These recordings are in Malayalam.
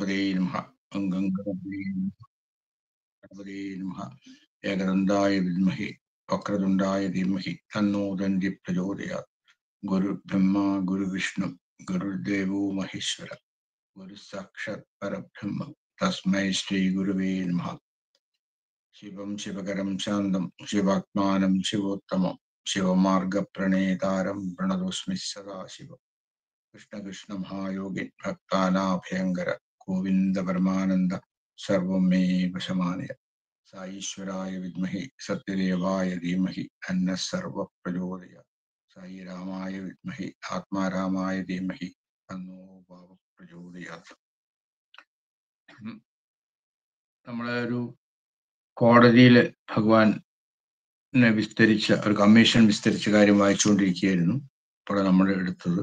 ഗണപതേ നമ അംഗം ഗണപതേ നമ ഗണപതേ നമ ഏകദന്തായ വിദ്മഹി വക്രതുണ്ടായ ധീമഹി തന്നോ ദന്തി പ്രചോദയാത് ഗുരു ബ്രഹ്മ ഗുരു വിഷ്ണു ഗുരുദേവോ മഹേശ്വര ഗുരു സാക്ഷാത് പരബ്രഹ്മ തസ്മൈ ശ്രീ ഗുരുവേ നമ ശിവം ശിവകരം ശാന്തം ശിവാത്മാനം ശിവോത്തമം ശിവമാർഗപ്രണേതാരം പ്രണതോസ്മി സദാശിവം കൃഷ്ണ കൃഷ്ണ മഹായോഗിൻ ഭക്താനാഭയങ്കര ഗോവിന്ദ പരമാനന്ദ സർവം മേ വശമാനയ സായീശ്വരായ വിദ്മഹി സത്യദേവായ ധീമഹി അന്ന സർവ പ്രചോദയ സായി രാമായ വിദ്മഹി ആത്മാരാമായ ധീമഹി തന്നോ ഭാവ പ്രചോദയാത് നമ്മളെ ഒരു കോടതിയില് ഭഗവാൻ വിസ്തരിച്ച ഒരു കമ്മീഷൻ വിസ്തരിച്ച കാര്യം വായിച്ചുകൊണ്ടിരിക്കുകയായിരുന്നു ഇപ്പോൾ നമ്മൾ എടുത്തത്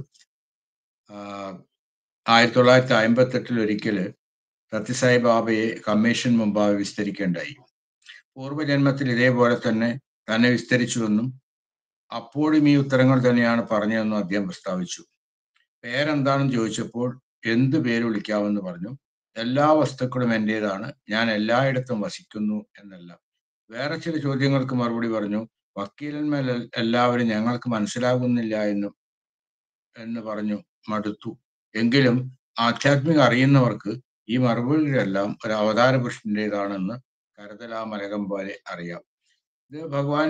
ആയിരത്തി തൊള്ളായിരത്തി അമ്പത്തി എട്ടിൽ ഒരിക്കല് സത്യസായി ബാബയെ കമ്മീഷൻ മുമ്പാകെ വിസ്തരിക്കേണ്ടായി പൂർവ്വജന്മത്തിൽ ഇതേപോലെ തന്നെ തന്നെ വിസ്തരിച്ചുവെന്നും അപ്പോഴും ഈ ഉത്തരങ്ങൾ തന്നെയാണ് പറഞ്ഞതെന്നും അദ്ദേഹം പ്രസ്താവിച്ചു പേരെന്താണെന്ന് ചോദിച്ചപ്പോൾ എന്ത് പേര് വിളിക്കാമെന്ന് പറഞ്ഞു എല്ലാ വസ്തുക്കളും എൻ്റേതാണ് ഞാൻ എല്ലായിടത്തും വസിക്കുന്നു എന്നല്ല വേറെ ചില ചോദ്യങ്ങൾക്ക് മറുപടി പറഞ്ഞു വക്കീലന്മാർ എല്ലാവരും ഞങ്ങൾക്ക് മനസ്സിലാകുന്നില്ല എന്നും എന്ന് പറഞ്ഞു മടുത്തു എങ്കിലും ആധ്യാത്മിക അറിയുന്നവർക്ക് ഈ മറുപടികളെല്ലാം ഒരു അവതാര പുരുഷൻ്റെതാണെന്ന് കരുതലാമലകം പോലെ അറിയാം ഇത് ഭഗവാൻ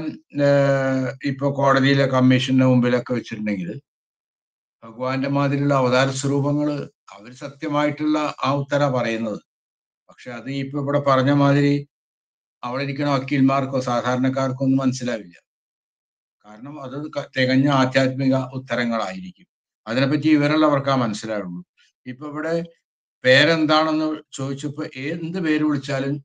ഇപ്പൊ കോടതിയിലെ കമ്മീഷന്റെ മുമ്പിലൊക്കെ വെച്ചിട്ടുണ്ടെങ്കിൽ ഭഗവാന്റെ മാതിരിയുള്ള അവതാര സ്വരൂപങ്ങൾ അവർ സത്യമായിട്ടുള്ള ആ ഉത്തര പറയുന്നത് പക്ഷെ അത് ഇപ്പൊ ഇവിടെ പറഞ്ഞ മാതിരി അവിടെ ഇരിക്കുന്ന വക്കീൽമാർക്കോ സാധാരണക്കാർക്കോ ഒന്നും മനസ്സിലാവില്ല കാരണം അത് തികഞ്ഞ ആധ്യാത്മിക ഉത്തരങ്ങളായിരിക്കും അതിനെപ്പറ്റി വിവരമുള്ളവർക്കാ മനസ്സിലാവുള്ളൂ ഇപ്പൊ ഇവിടെ പേരെന്താണെന്ന് ചോദിച്ചപ്പോ എന്ത് പേര് വിളിച്ചാലും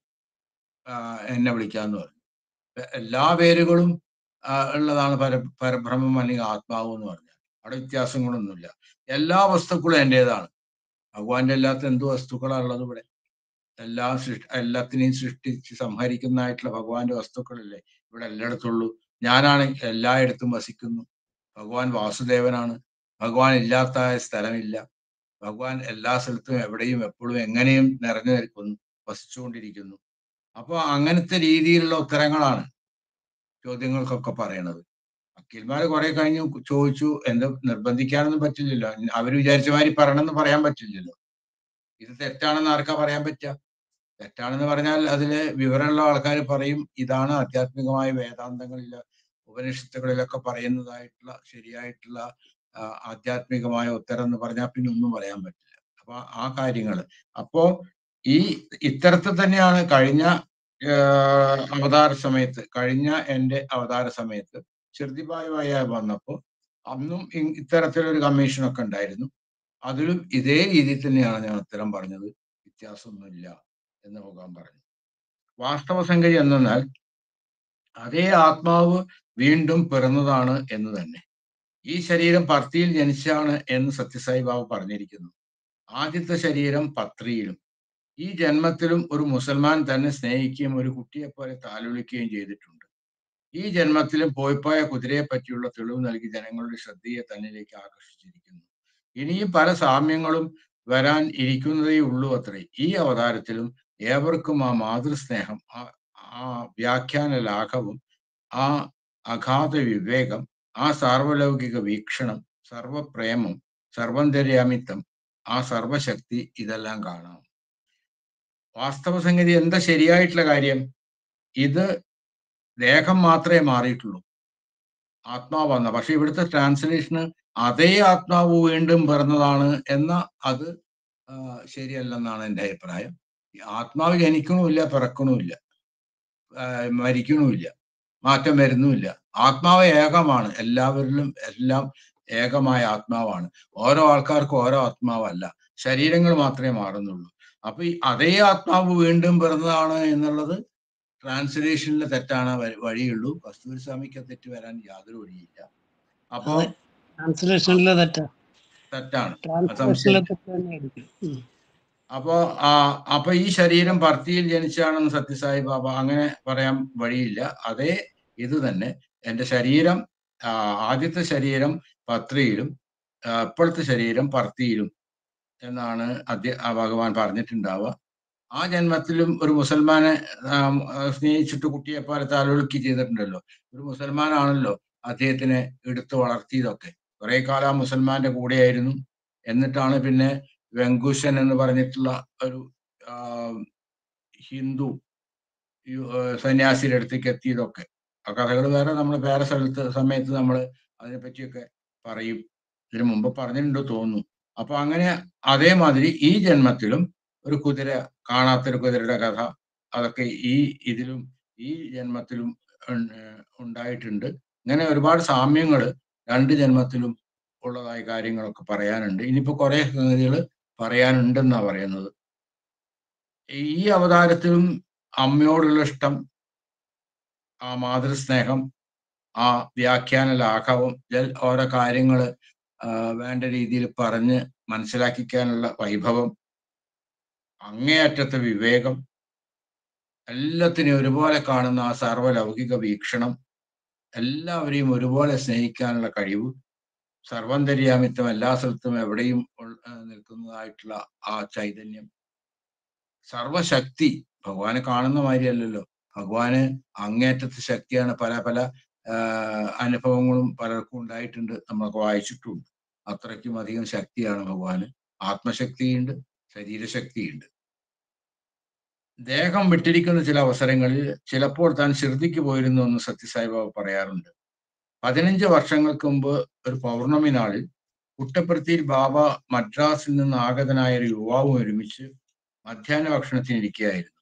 എന്നെ വിളിക്കാന്ന് പറഞ്ഞു എല്ലാ പേരുകളും ഉള്ളതാണ് പര പരബ്രഹ്മം അല്ലെങ്കിൽ ആത്മാവ് എന്ന് പറഞ്ഞാൽ അവിടെ വ്യത്യാസങ്ങളൊന്നുമില്ല എല്ലാ വസ്തുക്കളും എൻ്റെതാണ് ഭഗവാന്റെ അല്ലാത്ത എന്ത് വസ്തുക്കളാണ് ഉള്ളത് ഇവിടെ എല്ലാ സൃഷ്ടി എല്ലാത്തിനെയും സൃഷ്ടിച്ച് സംഹരിക്കുന്നതായിട്ടുള്ള ഭഗവാന്റെ വസ്തുക്കളല്ലേ ഇവിടെ എല്ലായിടത്തുള്ളൂ ഞാനാണ് എല്ലായിടത്തും വസിക്കുന്നു ഭഗവാൻ വാസുദേവനാണ് ഭഗവാൻ ഇല്ലാത്ത സ്ഥലമില്ല ഭഗവാൻ എല്ലാ സ്ഥലത്തും എവിടെയും എപ്പോഴും എങ്ങനെയും നിറഞ്ഞു നിൽക്കുന്നു വസിച്ചുകൊണ്ടിരിക്കുന്നു അപ്പോൾ അങ്ങനത്തെ രീതിയിലുള്ള ഉത്തരങ്ങളാണ് ചോദ്യങ്ങൾക്കൊക്കെ പറയണത് വക്കീൽമാർ കുറെ കഴിഞ്ഞ് ചോദിച്ചു എന്ത് നിർബന്ധിക്കാനൊന്നും പറ്റില്ലല്ലോ അവർ വിചാരിച്ച മാതിരി പറയണമെന്ന് പറയാൻ പറ്റില്ലല്ലോ ഇത് തെറ്റാണെന്ന് ആർക്കാ പറയാൻ പറ്റുക തെറ്റാണെന്ന് പറഞ്ഞാൽ അതില് വിവരമുള്ള ആൾക്കാർ പറയും ഇതാണ് ആധ്യാത്മികമായ വേദാന്തങ്ങളിൽ ഉപനിഷത്തുകളിലൊക്കെ പറയുന്നതായിട്ടുള്ള ശരിയായിട്ടുള്ള ആധ്യാത്മികമായ ഉത്തരം എന്ന് പറഞ്ഞാൽ പിന്നെ ഒന്നും പറയാൻ പറ്റില്ല അപ്പൊ ആ കാര്യങ്ങൾ അപ്പോ ഈ ഇത്തരത്തിൽ തന്നെയാണ് കഴിഞ്ഞ അവതാര സമയത്ത് കഴിഞ്ഞ എൻ്റെ അവതാര സമയത്ത് ചെറുതിബായുവായ വന്നപ്പോൾ അന്നും ഇത്തരത്തിലൊരു കമ്മീഷനൊക്കെ ഉണ്ടായിരുന്നു അതിലും ഇതേ രീതിയിൽ തന്നെയാണ് ഞാൻ ഉത്തരം പറഞ്ഞത് വ്യത്യാസമൊന്നുമില്ല എന്ന് ഭഗവാൻ പറഞ്ഞു വാസ്തവ സംഗതി എന്നാൽ അതേ ആത്മാവ് വീണ്ടും പിറന്നതാണ് എന്ന് തന്നെ ഈ ശരീരം പർത്തിയിൽ ജനിച്ചാണ് എന്ന് സത്യസായി ബാബു പറഞ്ഞിരിക്കുന്നു ആദ്യത്തെ ശരീരം പത്രിയിലും ഈ ജന്മത്തിലും ഒരു മുസൽമാൻ തന്നെ സ്നേഹിക്കുകയും ഒരു കുട്ടിയെ പോലെ താലൊലിക്കുകയും ചെയ്തിട്ടുണ്ട് ഈ ജന്മത്തിലും പോയിപ്പോയ കുതിരയെ പറ്റിയുള്ള തെളിവ് നൽകി ജനങ്ങളുടെ ശ്രദ്ധയെ തന്നിലേക്ക് ആകർഷിച്ചിരിക്കുന്നു ഇനിയും പല സാമ്യങ്ങളും വരാൻ ഇരിക്കുന്നതേ ഉള്ളൂ അത്രേ ഈ അവതാരത്തിലും ഏവർക്കും ആ മാതൃസ്നേഹം ആ ആ വ്യാഖ്യാന ലാഘവും ആ അഗാധ വിവേകം ആ സാർവലൗകിക വീക്ഷണം സർവപ്രേമം സർവന്തര്യാമിത്വം ആ സർവശക്തി ഇതെല്ലാം കാണാം വാസ്തവ സംഗതി എന്താ ശരിയായിട്ടുള്ള കാര്യം ഇത് ദേഹം മാത്രമേ മാറിയിട്ടുള്ളൂ ആത്മാവെന്ന പക്ഷെ ഇവിടുത്തെ ട്രാൻസ്ലേഷന് അതേ ആത്മാവ് വീണ്ടും പിറന്നതാണ് എന്ന അത് ശരിയല്ലെന്നാണ് എൻ്റെ അഭിപ്രായം ആത്മാവ് ജനിക്കണമില്ല പിറക്കണമില്ല മരിക്കണമില്ല മാറ്റം വരുന്നുമില്ല ആത്മാവ് ഏകമാണ് എല്ലാവരിലും എല്ലാം ഏകമായ ആത്മാവാണ് ഓരോ ആൾക്കാർക്കും ഓരോ ആത്മാവല്ല ശരീരങ്ങൾ മാത്രമേ മാറുന്നുള്ളൂ അപ്പൊ ഈ അതേ ആത്മാവ് വീണ്ടും പിറന്നതാണ് എന്നുള്ളത് ട്രാൻസ്ലേഷനിൽ തെറ്റാണ് വഴിയുള്ളൂ കസ്തൂരി സ്വാമിക്ക് തെറ്റ് വരാൻ യാതൊരു വഴിയില്ല അപ്പോ ട്രാൻസ്ലേഷനിലെ തെറ്റാ തെറ്റാണ് ട്രാൻസ്ലേഷനിലെ തെറ്റാണ് അപ്പോ ആ അപ്പൊ ഈ ശരീരം ഭർത്തിയിൽ ജനിച്ചാണെന്ന് സത്യസായി ബാബ അങ്ങനെ പറയാൻ വഴിയില്ല അതേ ഇത് തന്നെ എൻ്റെ ശരീരം ആദ്യത്തെ ശരീരം പത്രിയിലും ഇപ്പോഴത്തെ ശരീരം പർത്തിയിലും എന്നാണ് അധ്യ ആ ഭഗവാൻ പറഞ്ഞിട്ടുണ്ടാവുക ആ ജന്മത്തിലും ഒരു മുസൽമാനെ ആം, ആ, സ്നേഹിച്ചിട്ട് കുട്ടിയെ പോലെ താലോലിക്ക് ചെയ്തിട്ടുണ്ടല്ലോ ഒരു മുസൽമാനാണല്ലോ അദ്ദേഹത്തിനെ എടുത്തു വളർത്തിയതൊക്കെ കുറെ കാലം ആ മുസൽമാന്റെ കൂടെയായിരുന്നു എന്നിട്ടാണ് പിന്നെ വെങ്കുശൻ എന്ന് പറഞ്ഞിട്ടുള്ള ഒരു ആ, ഹിന്ദു യു- ആ, സന്യാസിയുടെ അടുത്തേക്ക് എത്തിയതൊക്കെ ആ കഥകൾ വേറെ നമ്മൾ വേറെ സ്ഥലത്ത് സമയത്ത് നമ്മൾ അതിനെപ്പറ്റിയൊക്കെ പറയും ഇതിനു മുമ്പ് പറഞ്ഞിട്ടുണ്ടോ തോന്നുന്നു അപ്പൊ അങ്ങനെ അതേമാതിരി ഈ ജന്മത്തിലും ഒരു കുതിര കാണാത്തൊരു കുതിരയുടെ കഥ അതൊക്കെ ഈ ഇതിലും ഈ ജന്മത്തിലും ഉൺ- ഏഹ് ഉണ്ടായിട്ടുണ്ട് ഇങ്ങനെ ഒരുപാട് സാമ്യങ്ങൾ രണ്ട് ജന്മത്തിലും ഉള്ളതായ കാര്യങ്ങളൊക്കെ പറയാനുണ്ട് ഇനിയിപ്പോ കുറെ സംഗതികൾ പറയാനുണ്ടെന്നാ പറയുന്നത് ഈ അവതാരത്തിലും അമ്മയോടുള്ള ഇഷ്ടം ആ മാതൃസ്നേഹം ആ വ്യാഖ്യാന ലാഘവം ഇതിൽ ഓരോ കാര്യങ്ങൾ വേണ്ട രീതിയിൽ പറഞ്ഞ് മനസ്സിലാക്കിക്കാനുള്ള വൈഭവം അങ്ങേയറ്റത്തെ വിവേകം എല്ലാത്തിനെയും ഒരുപോലെ കാണുന്ന ആ സർവലൗകിക വീക്ഷണം എല്ലാവരെയും ഒരുപോലെ സ്നേഹിക്കാനുള്ള കഴിവ് സർവന്തര്യാമിത്വം എല്ലാ സ്ഥലത്തും എവിടെയും ഉൾ- ആ, നിൽക്കുന്നതായിട്ടുള്ള ആ ചൈതന്യം സർവശക്തി ഭഗവാനെ കാണുന്ന മാതിരിയല്ലല്ലോ ഭഗവാന് അങ്ങേറ്റത്തെ ശക്തിയാണ് പല പല ആ, അനുഭവങ്ങളും പലർക്കും ഉണ്ടായിട്ടുണ്ട് നമ്മളൊക്കെ വായിച്ചിട്ടുണ്ട് അത്രയ്ക്കും അധികം ശക്തിയാണ് ഭഗവാന് ആത്മശക്തിയുണ്ട് ശരീരശക്തിയുണ്ട് ദേഹം വിട്ടിരിക്കുന്ന ചില അവസരങ്ങളിൽ ചിലപ്പോൾ താൻ ശ്രുതിക്ക് പോയിരുന്നു എന്ന് സത്യസായിബാബ പറയാറുണ്ട് പതിനഞ്ച് വർഷങ്ങൾക്ക് മുമ്പ് ഒരു പൗർണമി നാളിൽ കുട്ടപ്പുറത്തിയിൽ ബാബ മദ്രാസിൽ നിന്ന് ആഗതനായ ഒരു യുവാവും ഒരുമിച്ച് മധ്യാഹ്ന ഭക്ഷണത്തിന് ഇരിക്കുകയായിരുന്നു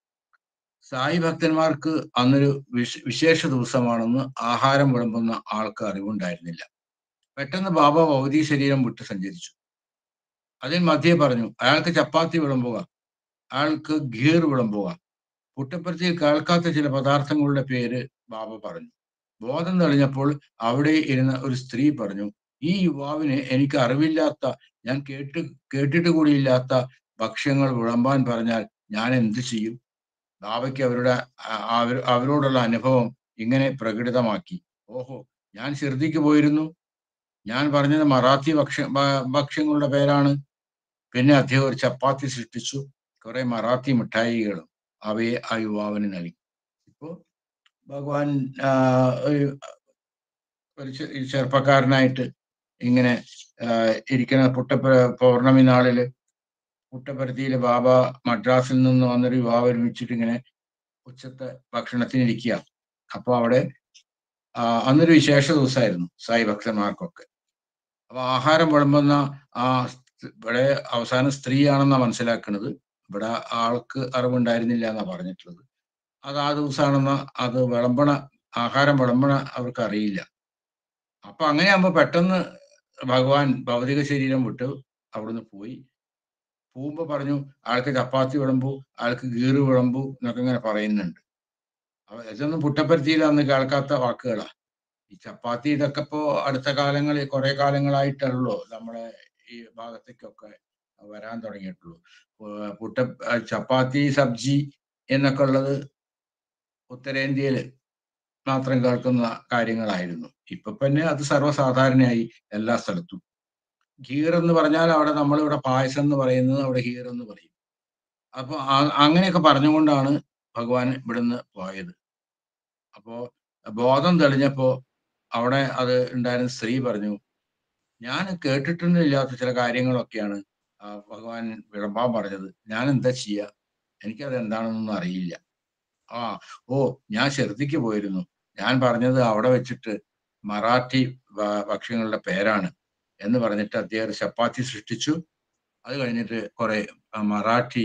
സായി ഭക്തന്മാർക്ക് അന്നൊരു വിശ വിശേഷ ദിവസമാണെന്ന് ആഹാരം വിളമ്പുന്ന ആൾക്ക് അറിവുണ്ടായിരുന്നില്ല പെട്ടെന്ന് ബാബ ഭൗതിക ശരീരം വിട്ട് സഞ്ചരിച്ചു അതിൽ മധ്യേ പറഞ്ഞു അയാൾക്ക് ചപ്പാത്തി വിളമ്പുക അയാൾക്ക് ഗീർ വിളമ്പുക പുട്ടപ്പുറത്തിൽ കേൾക്കാത്ത ചില പദാർത്ഥങ്ങളുടെ പേര് ബാബ പറഞ്ഞു ബോധം തെളിഞ്ഞപ്പോൾ അവിടെ ഇരുന്ന ഒരു സ്ത്രീ പറഞ്ഞു ഈ യുവാവിന് എനിക്ക് അറിവില്ലാത്ത ഞാൻ കേട്ട് കേട്ടിട്ട് കൂടിയില്ലാത്ത ഭക്ഷ്യങ്ങൾ വിളമ്പാൻ പറഞ്ഞാൽ ഞാൻ എന്ത് ചെയ്യും ബാബയ്ക്ക് അവരുടെ ആ- അവർ അവരോടുള്ള അനുഭവം ഇങ്ങനെ പ്രകടിതമാക്കി ഓഹോ ഞാൻ ഷിർദിക്ക് പോയിരുന്നു ഞാൻ പറഞ്ഞത് മറാത്തി ഭക്ഷ്യ ഭ- ഭക്ഷ്യങ്ങളുടെ പേരാണ് പിന്നെ അദ്ദേഹം ഒരു ചപ്പാത്തി സൃഷ്ടിച്ചു കുറെ മറാത്തി മിഠായികളും അവയെ ആ യുവാവിന് നൽകി ഇപ്പോ ഭഗവാൻ ആ, ഒരു ഒരു ചെ- ഈ ചെറുപ്പക്കാരനായിട്ട് ഇങ്ങനെ ആ, ഇരിക്കുന്ന പുട്ടപ്പ പൗർണമി നാളില് പുട്ടപ്പരുത്തിയില് ബാബ മദ്രാസിൽ നിന്ന് വന്നൊരു യുവാവ് ഒരുമിച്ചിട്ട് ഇങ്ങനെ ഉച്ചത്തെ ഭക്ഷണത്തിന് ഇരിക്കുക അപ്പൊ അവിടെ ആ, അന്നൊരു വിശേഷ ദിവസമായിരുന്നു സായി ഭക്തന്മാർക്കൊക്കെ അപ്പൊ ആഹാരം വിളമ്പുന്ന ആ സ്- ഇവിടെ അവസാനം സ്ത്രീയാണെന്നാ മനസ്സിലാക്കുന്നത് ഇവിടെ ആൾക്ക് അറിവുണ്ടായിരുന്നില്ല എന്നാ പറഞ്ഞിട്ടുള്ളത് അത് ആ ദിവസമാണെന്ന അത് വിളമ്പണ ആഹാരം വിളമ്പണ അവർക്ക് അറിയില്ല അപ്പൊ അങ്ങനെയാകുമ്പോ പെട്ടെന്ന് ഭഗവാൻ ഭൗതിക ശരീരം വിട്ട് അവിടുന്ന് പോയി പോകുമ്പോ പറഞ്ഞു ആൾക്ക് ചപ്പാത്തി വിളമ്പു ആൾക്ക് ഗീറ് വിളമ്പു എന്നൊക്കെ ഇങ്ങനെ പറയുന്നുണ്ട് അപ്പൊ ഇതൊന്നും പുട്ടപ്പരുത്തിയിൽ അന്ന് കേൾക്കാത്ത വാക്കുകളാ ഈ ചപ്പാത്തി ഇതൊക്കെ ഇപ്പോ അടുത്ത കാലങ്ങളിൽ കുറെ കാലങ്ങളായിട്ടുള്ളൂ നമ്മുടെ ഈ ഭാഗത്തേക്കൊക്കെ വരാൻ തുടങ്ങിയിട്ടുള്ളൂ ഏർ പുട്ട ഏർ ചപ്പാത്തി സബ്ജി എന്നൊക്കെ ഉള്ളത് ഉത്തരേന്ത്യയിൽ മാത്രം കേൾക്കുന്ന കാര്യങ്ങളായിരുന്നു ഇപ്പൊ പിന്നെ അത് സർവ്വസാധാരണയായി എല്ലാ സ്ഥലത്തും ഗീർ എന്ന് പറഞ്ഞാൽ അവിടെ നമ്മളിവിടെ പായസം എന്ന് പറയുന്നത് അവിടെ ഹീർ എന്ന് പറയും അപ്പൊ ആ- അങ്ങനെയൊക്കെ പറഞ്ഞുകൊണ്ടാണ് ഭഗവാൻ ഇവിടുന്ന് പോയത് അപ്പോ ബോധം തെളിഞ്ഞപ്പോ അവിടെ അത് ഉണ്ടായിരുന്ന സ്ത്രീ പറഞ്ഞു ഞാൻ കേട്ടിട്ടൊന്നുമില്ലാത്ത ചില കാര്യങ്ങളൊക്കെയാണ് ആ ഭഗവാൻ വിളമ്പാൻ പറഞ്ഞത് ഞാൻ എന്താ ചെയ്യാ എനിക്കത് എന്താണെന്നൊന്നും അറിയില്ല ആ ഓ ഞാൻ ഷെർദിക്ക് പോയിരുന്നു ഞാൻ പറഞ്ഞത് അവിടെ വെച്ചിട്ട് മറാഠി ഭ- ഭക്ഷ്യങ്ങളുടെ പേരാണ് എന്ന് പറഞ്ഞിട്ട് അദ്ദേഹം ഒരു ചപ്പാത്തി സൃഷ്ടിച്ചു അത് കഴിഞ്ഞിട്ട് കുറെ ആ, മറാഠി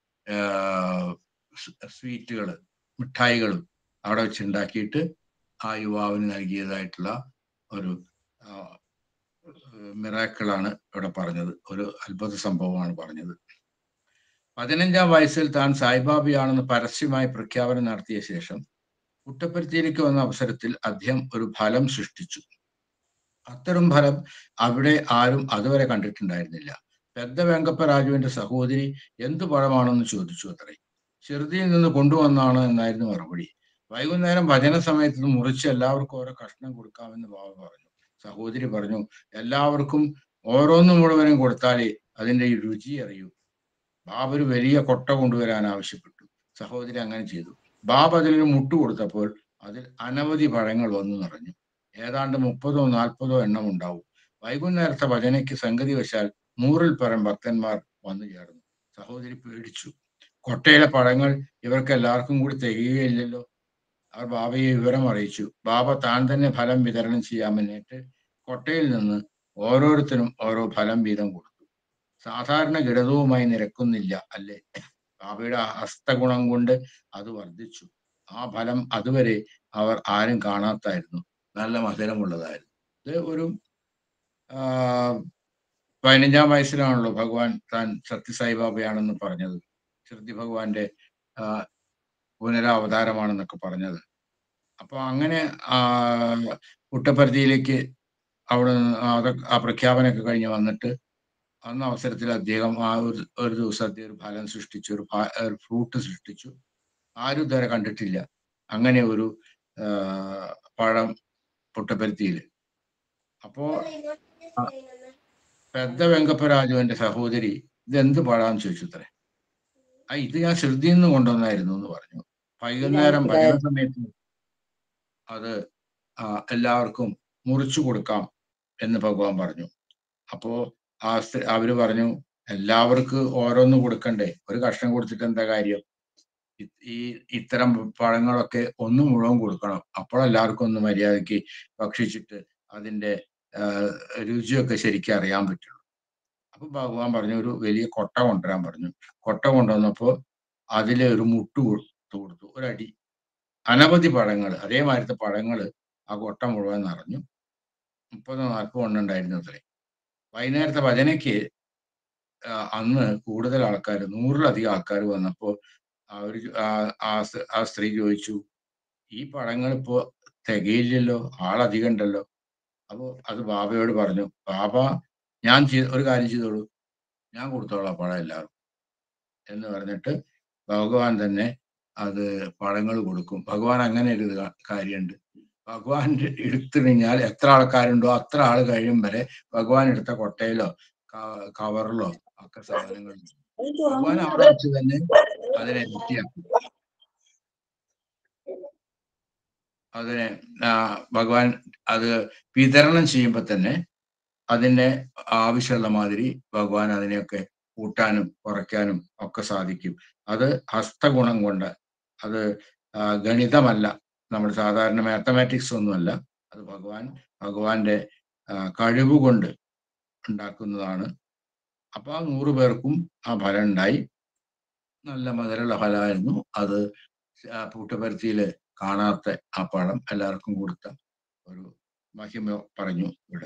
സ്വീറ്റുകൾ മിഠായികളും അവിടെ വെച്ച് ഉണ്ടാക്കിയിട്ട് ആ യുവാവിന് നൽകിയതായിട്ടുള്ള ഒരു മിറാക്കിളാണ് ഇവിടെ പറഞ്ഞത് ഒരു അത്ഭുത സംഭവമാണ് പറഞ്ഞത് പതിനഞ്ചാം വയസ്സിൽ താൻ സായിബാബയാണെന്ന് പരസ്യമായി പ്രഖ്യാപനം നടത്തിയ ശേഷം പുട്ടപ്പരുത്തിയിലേക്ക് വന്ന അവസരത്തിൽ അദ്ദേഹം ഒരു ഫലം സൃഷ്ടിച്ചു അത്തരം ഫലം അവിടെ ആരും അതുവരെ കണ്ടിട്ടുണ്ടായിരുന്നില്ല പെദ്ദ വെങ്കപ്പ രാജുവിന്റെ സഹോദരി എന്തു പഴമാണെന്ന് ചോദിച്ചു അത്രേ ചെറുതിയിൽ നിന്ന് കൊണ്ടുവന്നാണ് എന്നായിരുന്നു മറുപടി വൈകുന്നേരം ഭജന സമയത്ത് ഇത് മുറിച്ച് എല്ലാവർക്കും ഓരോ കഷ്ണം കൊടുക്കാമെന്ന് ബാബ പറഞ്ഞു സഹോദരി പറഞ്ഞു എല്ലാവർക്കും ഓരോന്നും മുഴുവനും കൊടുത്താലേ അതിന്റെ ഈ രുചി അറിയൂ ബാബ ഒരു വലിയ കൊട്ട കൊണ്ടുവരാൻ ആവശ്യപ്പെട്ടു സഹോദരി അങ്ങനെ ചെയ്തു ബാബ അതിലൊരു മുട്ട് കൊടുത്തപ്പോൾ അതിൽ അനവധി പഴങ്ങൾ വന്നു നിറഞ്ഞു ഏതാണ്ട് മുപ്പതോ നാൽപ്പതോ എണ്ണം ഉണ്ടാവും വൈകുന്നേരത്തെ ഭജനയ്ക്ക് സംഗതി വശാൽ നൂറിൽ പരം ഭക്തന്മാർ വന്നു ചേർന്നു സഹോദരി പേടിച്ചു കൊട്ടയിലെ പഴങ്ങൾ ഇവർക്ക് എല്ലാവർക്കും കൂടി തികയുകയില്ലല്ലോ അവർ ബാബയെ വിവരം അറിയിച്ചു ബാബ താൻ തന്നെ ഫലം വിതരണം ചെയ്യാമെന്നിട്ട് കൊട്ടയിൽ നിന്ന് ഓരോരുത്തരും ഓരോ ഫലം വീതം കൊടുത്തു സാധാരണ ഘടകവുമായി നിരക്കുന്നില്ല അല്ലേ ബാബയുടെ ഹസ്തഗുണം കൊണ്ട് അത് വർദ്ധിച്ചു ആ ഫലം അതുവരെ അവർ ആരും കാണാത്തായിരുന്നു നല്ല മധുരമുള്ളതായിരുന്നു ഇത് ഒരു ആ, പതിനഞ്ചാം വയസ്സിലാണല്ലോ ഭഗവാൻ താൻ സത്യസായി ബാബയാണെന്ന് പറഞ്ഞത് ശ്രുതി ഭഗവാന്റെ ആ, പുനരാവതാരമാണെന്നൊക്കെ പറഞ്ഞത് അപ്പൊ അങ്ങനെ ആ പുട്ടപ്പരുത്തിയിലേക്ക് അവിടെ നിന്ന് അതൊക്കെ ആ പ്രഖ്യാപനമൊക്കെ കഴിഞ്ഞ് വന്നിട്ട് അന്ന് അവസരത്തിൽ അദ്ദേഹം ആ ഒരു ഒരു ദിവസം അദ്ദേഹം ഒരു ഫലം സൃഷ്ടിച്ചു ഒരു ഫ- ഒരു ഫ്രൂട്ട് സൃഷ്ടിച്ചു ആരും ഇതുവരെ കണ്ടിട്ടില്ല അങ്ങനെ ഒരു ആ, പഴം പുട്ടപ്പരുത്തിയിൽ അപ്പോ ആ, പെദ്ദ വെങ്കപ്പരാജുവിന്റെ സഹോദരി ഇത് എന്ത് പഴാന്ന് ചോദിച്ചു അത്രേ ആ ഇത് ഞാൻ ശ്രുതിയിൽ നിന്ന് കൊണ്ടുവന്നായിരുന്നു എന്ന് പറഞ്ഞു വൈകുന്നേരം ഭജന സമയത്ത് അത് ആ, എല്ലാവർക്കും മുറിച്ചു കൊടുക്കാം എന്ന് ഭഗവാൻ പറഞ്ഞു അപ്പോ ആ സ്ത്രീ അവര് പറഞ്ഞു എല്ലാവർക്കും ഓരോന്ന് കൊടുക്കണ്ടേ ഒരു കഷ്ണം കൊടുത്തിട്ട് എന്താ കാര്യം ഇ- ഈ ഇത്തരം പഴങ്ങളൊക്കെ ഒന്ന് മുഴുവൻ കൊടുക്കണം അപ്പോഴെല്ലാവർക്കും ഒന്ന് മര്യാദയ്ക്ക് ഭക്ഷിച്ചിട്ട് അതിന്റെ ആ, രുചിയൊക്കെ ശരിക്കും അറിയാൻ പറ്റുള്ളൂ അപ്പൊ ഭഗവാൻ പറഞ്ഞു ഒരു വലിയ കൊട്ട കൊണ്ടുവരാൻ പറഞ്ഞു കൊട്ട കൊണ്ടുവന്നപ്പോ അതില് ഒരു മുട്ട് കൊടുത്തു കൊടുത്തു ഒരടി അനവധി പഴങ്ങൾ അതേമാതിരത്തെ പഴങ്ങൾ ആ കൊട്ട മുഴുവൻ നിറഞ്ഞു മുപ്പതോ നാൽപ്പതോ എണ്ണം ഉണ്ടായിരുന്നു അത്രേ വൈകുന്നേരത്തെ ഭജനയ്ക്ക് ആ, അന്ന് കൂടുതൽ ആൾക്കാർ നൂറിലധികം ആൾക്കാർ വന്നപ്പോ അവർ ആ സ്- ആ സ്ത്രീ ചോദിച്ചു ഈ പഴങ്ങൾ ഇപ്പോ തികയില്ലല്ലോ ആളധികം ഉണ്ടല്ലോ അപ്പോ അത് ബാബയോട് പറഞ്ഞു ബാബ ഞാൻ ചെയ്ത ഒരു കാര്യം ചെയ്തോളൂ ഞാൻ കൊടുത്തോളാം പഴം എല്ലാവർക്കും എന്ന് പറഞ്ഞിട്ട് ഭഗവാൻ തന്നെ അത് പഴങ്ങൾ കൊടുക്കും ഭഗവാൻ അങ്ങനെ ഒരു ഇത് കാ- കാര്യമുണ്ട് ഭഗവാൻ എടുത്തു കഴിഞ്ഞാൽ എത്ര ആൾക്കാരുണ്ടോ അത്ര ആൾ കഴിയും വരെ ഭഗവാൻ എടുത്ത കൊട്ടയിലോ ക- കവറിലോ ഒക്കെ സാധനങ്ങൾ ഭഗവാൻ അവിടെ വെച്ച് തന്നെ അതിനെ വൃത്തിയാക്കും അതിനെ ആ, ഭഗവാൻ അത് വിതരണം ചെയ്യുമ്പോൾ തന്നെ അതിന്റെ ആവശ്യമുള്ള മാതിരി ഭഗവാൻ അതിനെയൊക്കെ കൂട്ടാനും കുറയ്ക്കാനും ഒക്കെ സാധിക്കും അത് ഹസ്തഗുണം കൊണ്ട് അത് ആ, ഗണിതമല്ല നമ്മൾ സാധാരണ മാത്തമാറ്റിക്സ് ഒന്നുമല്ല അത് ഭഗവാൻ ഭഗവാന്റെ ആ, കഴിവ് കൊണ്ട് ഉണ്ടാക്കുന്നതാണ് അപ്പൊ ആ നൂറ് പേർക്കും ആ ഫലം ഉണ്ടായി നല്ല മധുരമുള്ള ഫലമായിരുന്നു അത് ആ പൂട്ടപ്പരുത്തിയില് കാണാത്ത ആ പഴം എല്ലാവർക്കും കൊടുത്ത ഒരു മഹിമ പറഞ്ഞു ഇവിടെ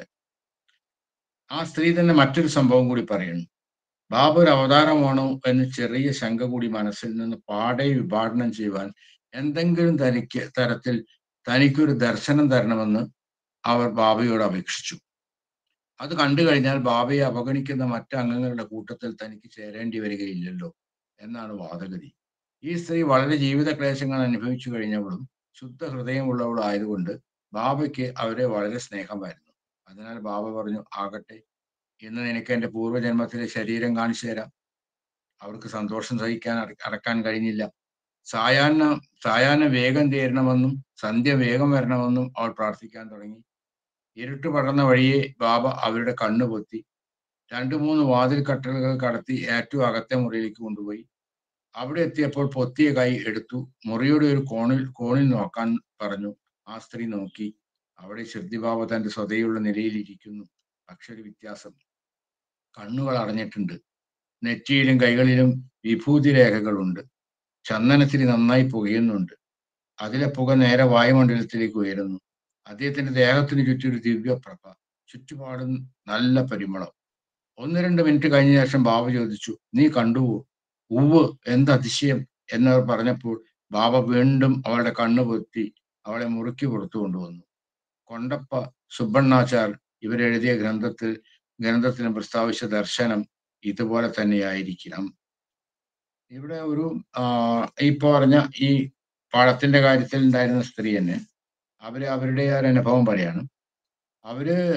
ആ സ്ത്രീ തന്നെ മറ്റൊരു സംഭവം കൂടി പറയുന്നു ബാബ ഒരു അവതാരമാണോ എന്ന് ചെറിയ ശങ്ക കൂടി മനസ്സിൽ നിന്ന് പാടെ വിഭാടനം ചെയ്യുവാൻ എന്തെങ്കിലും തനിക്ക് തരത്തിൽ തനിക്കൊരു ദർശനം തരണമെന്ന് അവർ ബാബയോട് അപേക്ഷിച്ചു അത് കണ്ടു കഴിഞ്ഞാൽ ബാബയെ അവഗണിക്കുന്ന മറ്റ് അംഗങ്ങളുടെ കൂട്ടത്തിൽ തനിക്ക് ചേരേണ്ടി വരികയില്ലല്ലോ എന്നാണ് വാദഗതി ഈ സ്ത്രീ വളരെ ജീവിത ക്ലേശങ്ങൾ അനുഭവിച്ചു കഴിഞ്ഞവളും ശുദ്ധ ഹൃദയമുള്ളവളും ആയതുകൊണ്ട് ബാബയ്ക്ക് അവരെ വളരെ സ്നേഹമായിരുന്നു അതിനാൽ ബാബ പറഞ്ഞു ആകട്ടെ ഇന്ന് നിനക്ക് എന്റെ പൂർവ്വജന്മത്തിലെ ശരീരം കാണിച്ചു തരാം അവർക്ക് സന്തോഷം സഹിക്കാൻ അട- അടക്കാൻ കഴിഞ്ഞില്ല സായാഹ്ന സായാഹ്ന വേഗം തീരണമെന്നും സന്ധ്യ വേഗം വരണമെന്നും അവൾ പ്രാർത്ഥിക്കാൻ തുടങ്ങി ഇരുട്ട് പടർന്ന വഴിയെ ബാബ അവരുടെ കണ്ണു പൊത്തി രണ്ടു മൂന്ന് വാതിൽ കട്ടലുകൾ കടത്തി ഏറ്റവും അകത്തെ മുറിയിലേക്ക് കൊണ്ടുപോയി അവിടെ എത്തിയപ്പോൾ പൊത്തിയ കൈ എടുത്തു മുറിയുടെ ഒരു കോണിൽ കോണിൽ നോക്കാൻ പറഞ്ഞു ആ സ്ത്രീ നോക്കി അവിടെ ശ്രദ്ധിബാബ തന്റെ സ്വതയുള്ള നിലയിലിരിക്കുന്നു അക്ഷര വ്യത്യാസം കണ്ണുകൾ അടഞ്ഞിട്ടുണ്ട് നെറ്റിയിലും കൈകളിലും വിഭൂതി രേഖകളുണ്ട് ചന്ദനത്തിരി നന്നായി പുകയുന്നുണ്ട് അതിലെ പുക നേരെ വായുമണ്ഡലത്തിലേക്ക് ഉയരുന്നു അദ്ദേഹത്തിന്റെ ദേഹത്തിന് ചുറ്റും ഒരു ദിവ്യപ്രഭ ചുറ്റുപാടും നല്ല പരിമളം ഒന്ന് രണ്ട് മിനിറ്റ് കഴിഞ്ഞ ശേഷം ബാബ ചോദിച്ചു നീ കണ്ടുവോ ഉവ് എന്ത് അതിശയം എന്നവർ പറഞ്ഞപ്പോൾ ബാബ വീണ്ടും അവളുടെ കണ്ണു പൊത്തി അവളെ മുറുക്കി പുറത്തു കൊണ്ടുവന്നു കൊണ്ടപ്പ സുബ്ബണ്ണാച്ചാർ ഇവരെഴുതിയ ഗ്രന്ഥത്തിൽ ഗ്രന്ഥത്തിന് പ്രസ്താവിച്ച ദർശനം ഇതുപോലെ തന്നെയായിരിക്കണം ഇവിടെ ഒരു ആ, ഈ പറഞ്ഞ ഈ പഴത്തിന്റെ കാര്യത്തിൽ ഉണ്ടായിരുന്ന സ്ത്രീ തന്നെ അവര് അവരുടെ ആ ഒരു അനുഭവം പറയാണ് അവര്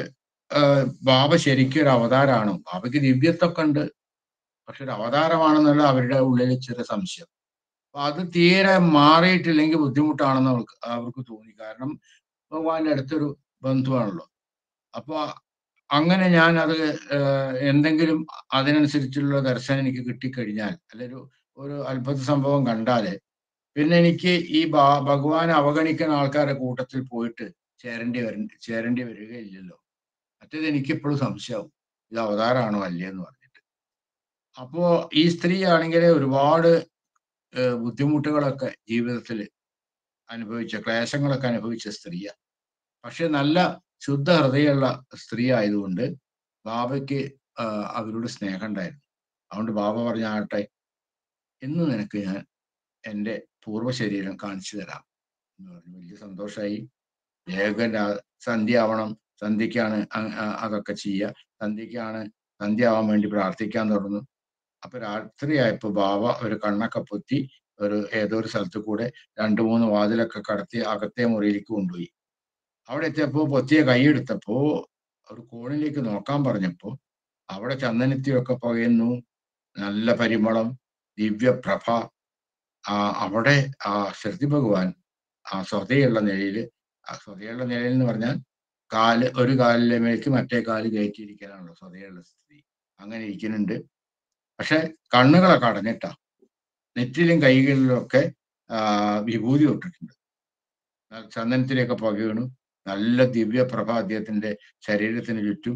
ആഹ് ബാബ ശരിക്കും ഒരു അവതാരമാണോ ബാബയ്ക്ക് ദിവ്യത്വമൊക്കെ ഉണ്ട് പക്ഷെ ഒരു അവതാരമാണെന്നുള്ള അവരുടെ ഉള്ളിൽ ചെറിയ സംശയം അപ്പൊ അത് തീരെ മാറിയിട്ടില്ലെങ്കിൽ ബുദ്ധിമുട്ടാണെന്ന് അവർക്ക് അവർക്ക് തോന്നി കാരണം ഭഗവാന്റെ അടുത്തൊരു ബന്ധുവാണല്ലോ അപ്പൊ അങ്ങനെ ഞാൻ അത് ഏഹ്, എന്തെങ്കിലും അതിനനുസരിച്ചുള്ള ദർശനം എനിക്ക് കിട്ടിക്കഴിഞ്ഞാൽ അല്ലെങ്കിൽ ഒരു അത്ഭുത സംഭവം കണ്ടാല് പിന്നെ എനിക്ക് ഈ ബാ- ഭഗവാനെ അവഗണിക്കുന്ന ആൾക്കാരുടെ കൂട്ടത്തിൽ പോയിട്ട് ചേരേണ്ടി വര ചേരേണ്ടി വരികയില്ലല്ലോ മറ്റേത് എനിക്ക് എപ്പോഴും സംശയമാവും ഇത് അവതാരമാണോ അല്ലേന്ന് പറഞ്ഞിട്ട് അപ്പോ ഈ സ്ത്രീ ആണെങ്കിൽ ഒരുപാട് ഏഹ്, ബുദ്ധിമുട്ടുകളൊക്കെ ജീവിതത്തിൽ അനുഭവിച്ച ക്ലേശങ്ങളൊക്കെ അനുഭവിച്ച സ്ത്രീയാണ് പക്ഷെ നല്ല ശുദ്ധ ഹൃദയമുള്ള സ്ത്രീ ആയതുകൊണ്ട് ബാബയ്ക്ക് ആഹ്, അവരോട് സ്നേഹം ഉണ്ടായിരുന്നു അതുകൊണ്ട് ബാബ പറഞ്ഞ ആട്ടെ ഇന്ന് നിനക്ക് ഞാൻ എൻ്റെ പൂർവ്വ ശരീരം കാണിച്ചു തരാം എന്ന് പറഞ്ഞു വലിയ സന്തോഷമായി വേഗം രാ- സന്ധ്യ ആവണം സന്ധ്യക്കാണ് അ- അ- അതൊക്കെ ചെയ്യുക സന്ധ്യക്കാണ് സന്ധ്യ ആവാൻ വേണ്ടി പ്രാർത്ഥിക്കാൻ തുടങ്ങുന്നു അപ്പൊ രാത്രിയായപ്പോ ബാബ ഒരു കണ്ണൊക്കെ പൊത്തി ഒരു ഏതോ ഒരു സ്ഥലത്ത് കൂടെ രണ്ടു മൂന്ന് വാതിലൊക്കെ കടത്തി അകത്തെ മുറിയിലേക്ക് കൊണ്ടുപോയി അവിടെ എത്തിയപ്പോ പൊത്തിയ കൈയെടുത്തപ്പോ ഒരു കോണിലേക്ക് നോക്കാൻ പറഞ്ഞപ്പോ അവിടെ ചന്ദനത്തിയൊക്കെ പുകയുന്നു നല്ല പരിമളം ദിവ്യപ്രഭ ആ അവിടെ ആ ശ്രുതി ഭഗവാൻ ആ സ്വതയുള്ള നിലയില് ആ സ്വതയുള്ള നിലയിൽ എന്ന് പറഞ്ഞാൽ കാല് ഒരു കാലിലെ മേലേക്ക് മറ്റേ കാല് കയറ്റിയിരിക്കാനാണല്ലോ സ്വതയുള്ള സ്ഥിതി അങ്ങനെ ഇരിക്കുന്നുണ്ട് പക്ഷെ കണ്ണുകളൊക്കെ അടഞ്ഞിട്ടാ നെറ്റിലും കൈകളിലും ഒക്കെ ആ വിഭൂതി തൊട്ടിട്ടുണ്ട് ആ ചന്ദനത്തിലേക്ക് പുകയണു നല്ല ദിവ്യപ്രഭ അദ്ദേഹത്തിന്റെ ശരീരത്തിന് ചുറ്റും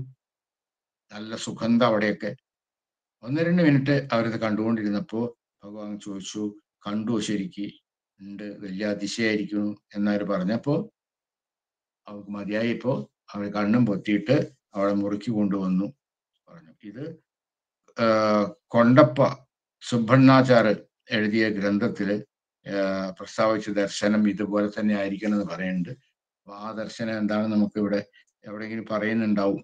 നല്ല സുഗന്ധം അവിടെയൊക്കെ ഒന്ന് രണ്ട് മിനിറ്റ് അവരത് കണ്ടുകൊണ്ടിരുന്നപ്പോ ഭഗവാൻ ചോദിച്ചു കണ്ടു ശരിക്ക് ഉണ്ട് വലിയ അതിശയായിരിക്കുന്നു എന്നവർ പറഞ്ഞപ്പോ അവർക്ക് മതിയായപ്പോ അവർ കണ്ണും പൊത്തിയിട്ട് അവളെ മുറുക്കി കൊണ്ടുവന്നു പറഞ്ഞു ഇത് ആ, കൊണ്ടപ്പ സുബ്ബണ്ണാചാര് എഴുതിയ ഗ്രന്ഥത്തില് ആ, പ്രസ്താവിച്ച ദർശനം ഇതുപോലെ തന്നെ ആയിരിക്കണം എന്ന് പറയുന്നുണ്ട് അപ്പൊ ആ ദർശനം എന്താണെന്ന് നമുക്ക് ഇവിടെ എവിടെയെങ്കിലും പറയുന്നുണ്ടാവും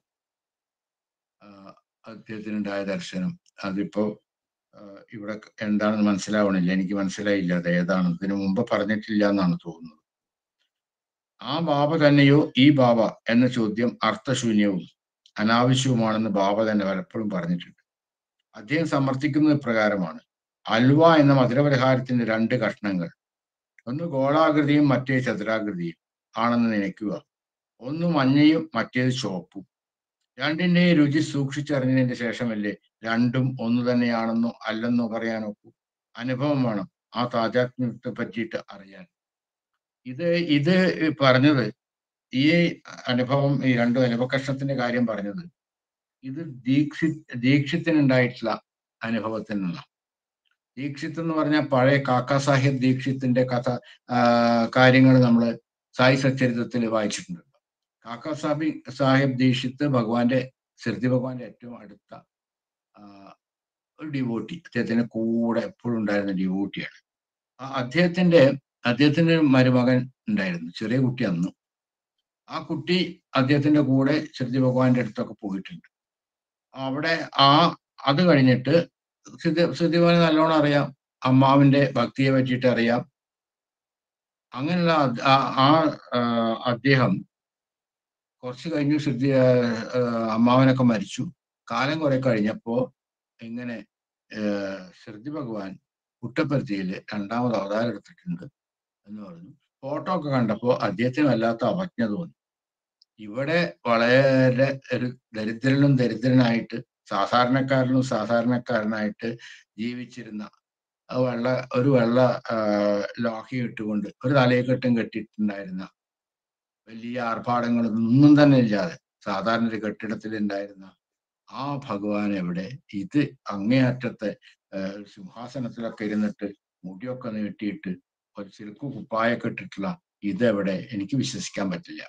ആ, അദ്ദേഹത്തിനുണ്ടായ ദർശനം അതിപ്പോ ആ, ഇവിടെ എന്താണെന്ന് മനസ്സിലാവണില്ല എനിക്ക് മനസ്സിലായില്ല അത് ഏതാണ് ഇതിനു മുമ്പ് പറഞ്ഞിട്ടില്ല എന്നാണ് തോന്നുന്നത് ആ ബാബ തന്നെയോ ഈ ബാബ എന്ന ചോദ്യം അർത്ഥശൂന്യവും അനാവശ്യവുമാണെന്ന് ബാബ തന്നെ പലപ്പോഴും പറഞ്ഞിട്ടുണ്ട് അദ്ദേഹം സമർത്ഥിക്കുന്നത് ഇപ്രകാരമാണ് അൽവ എന്ന മധുരപലഹാരത്തിന്റെ രണ്ട് കഷ്ണങ്ങൾ ഒന്ന് ഗോളാകൃതിയും മറ്റേ ചതുരാകൃതിയും ആണെന്ന് നനയ്ക്കുക ഒന്ന് മഞ്ഞയും മറ്റേത് ചുവപ്പും രണ്ടിന്റെയും രുചി സൂക്ഷിച്ചറിഞ്ഞതിന് ശേഷമല്ലേ രണ്ടും ഒന്ന് തന്നെയാണെന്നോ അല്ലെന്നോ പറയാനൊക്കൂ അനുഭവം വേണം ആ താജാത്മ്യത്തെ പറ്റിയിട്ട് അറിയാൻ ഇത് ഇത് പറഞ്ഞത് ഈ അനുഭവം ഈ രണ്ടു അനുഭവ കഷ്ണത്തിന്റെ കാര്യം പറഞ്ഞത് ഇത് ദീക്ഷി ദീക്ഷിത്തിനുണ്ടായിട്ടുള്ള അനുഭവത്തിൽ നിന്നാണ് ദീക്ഷിത്ത് എന്ന് പറഞ്ഞാൽ പഴയ കാക്കാ സാഹിബ് ദീക്ഷിത്തിന്റെ കഥ കാര്യങ്ങൾ നമ്മൾ സായി സച്ചരിതത്തിൽ വായിച്ചിട്ടുണ്ട് കാക്കാ സാബി സാഹിബ് ദീക്ഷിത്ത് ഭഗവാന്റെ ശ്രുതി ഭഗവാന്റെ ഏറ്റവും അടുത്ത ആ, ഒരു ഡിവോട്ടി അദ്ദേഹത്തിന്റെ കൂടെ എപ്പോഴും ഉണ്ടായിരുന്ന ഡിവോട്ടിയാണ് ആ അദ്ദേഹത്തിന്റെ അദ്ദേഹത്തിന്റെ മരുമകൻ ഉണ്ടായിരുന്നു ചെറിയ കുട്ടി അന്ന് ആ കുട്ടി അദ്ദേഹത്തിന്റെ കൂടെ ശ്രുതി ഭഗവാന്റെ അടുത്തൊക്കെ പോയിട്ടുണ്ട് അവിടെ ആ അത് കഴിഞ്ഞിട്ട് ശ്രുതി ശ്രുതിഭവനെ നല്ലോണം അറിയാം അമ്മാവിന്റെ ഭക്തിയെ പറ്റിയിട്ട് അറിയാം അങ്ങനെയുള്ള അത് ആ- ആ ആ, അദ്ദേഹം കുറച്ച് കഴിഞ്ഞു ശ്രുതി ആ, ആ, അമ്മാവനൊക്കെ മരിച്ചു കാലം കുറെ കഴിഞ്ഞപ്പോ ഇങ്ങനെ ഏർ, ശ്രുതി ഭഗവാൻ പുട്ടപ്പരുത്തിയിൽ രണ്ടാമത് അവതാരം എടുത്തിട്ടുണ്ട് എന്ന് പറഞ്ഞു ഫോട്ടോ ഒക്കെ കണ്ടപ്പോ അദ്ദേഹത്തിന് വല്ലാത്ത അവജ്ഞ തോന്നി ഇവിടെ വളരെ ഒരു ദരിദ്രനും ദരിദ്രനായിട്ട് സാധാരണക്കാരനും സാധാരണക്കാരനായിട്ട് ജീവിച്ചിരുന്ന ആ വെള്ള ഒരു വെള്ള ആ, ലോഹി ഇട്ടുകൊണ്ട് ഒരു തലയെക്കെട്ടും കെട്ടിയിട്ടുണ്ടായിരുന്ന വലിയ ആർഭാടങ്ങളൊന്നും തന്നെ ഇല്ലാതെ സാധാരണ ഒരു കെട്ടിടത്തിൽ ഉണ്ടായിരുന്ന ആ ഭഗവാൻ എവിടെ ഇത് അങ്ങേയറ്റത്തെ ആ, സിംഹാസനത്തിലൊക്കെ ഇരുന്നിട്ട് മുടിയൊക്കെ നീട്ടിയിട്ട് ഒരു സിൽക്ക് കുപ്പായൊക്കെ ഇട്ടിട്ടുള്ള ഇതെവിടെ എനിക്ക് വിശ്വസിക്കാൻ പറ്റില്ല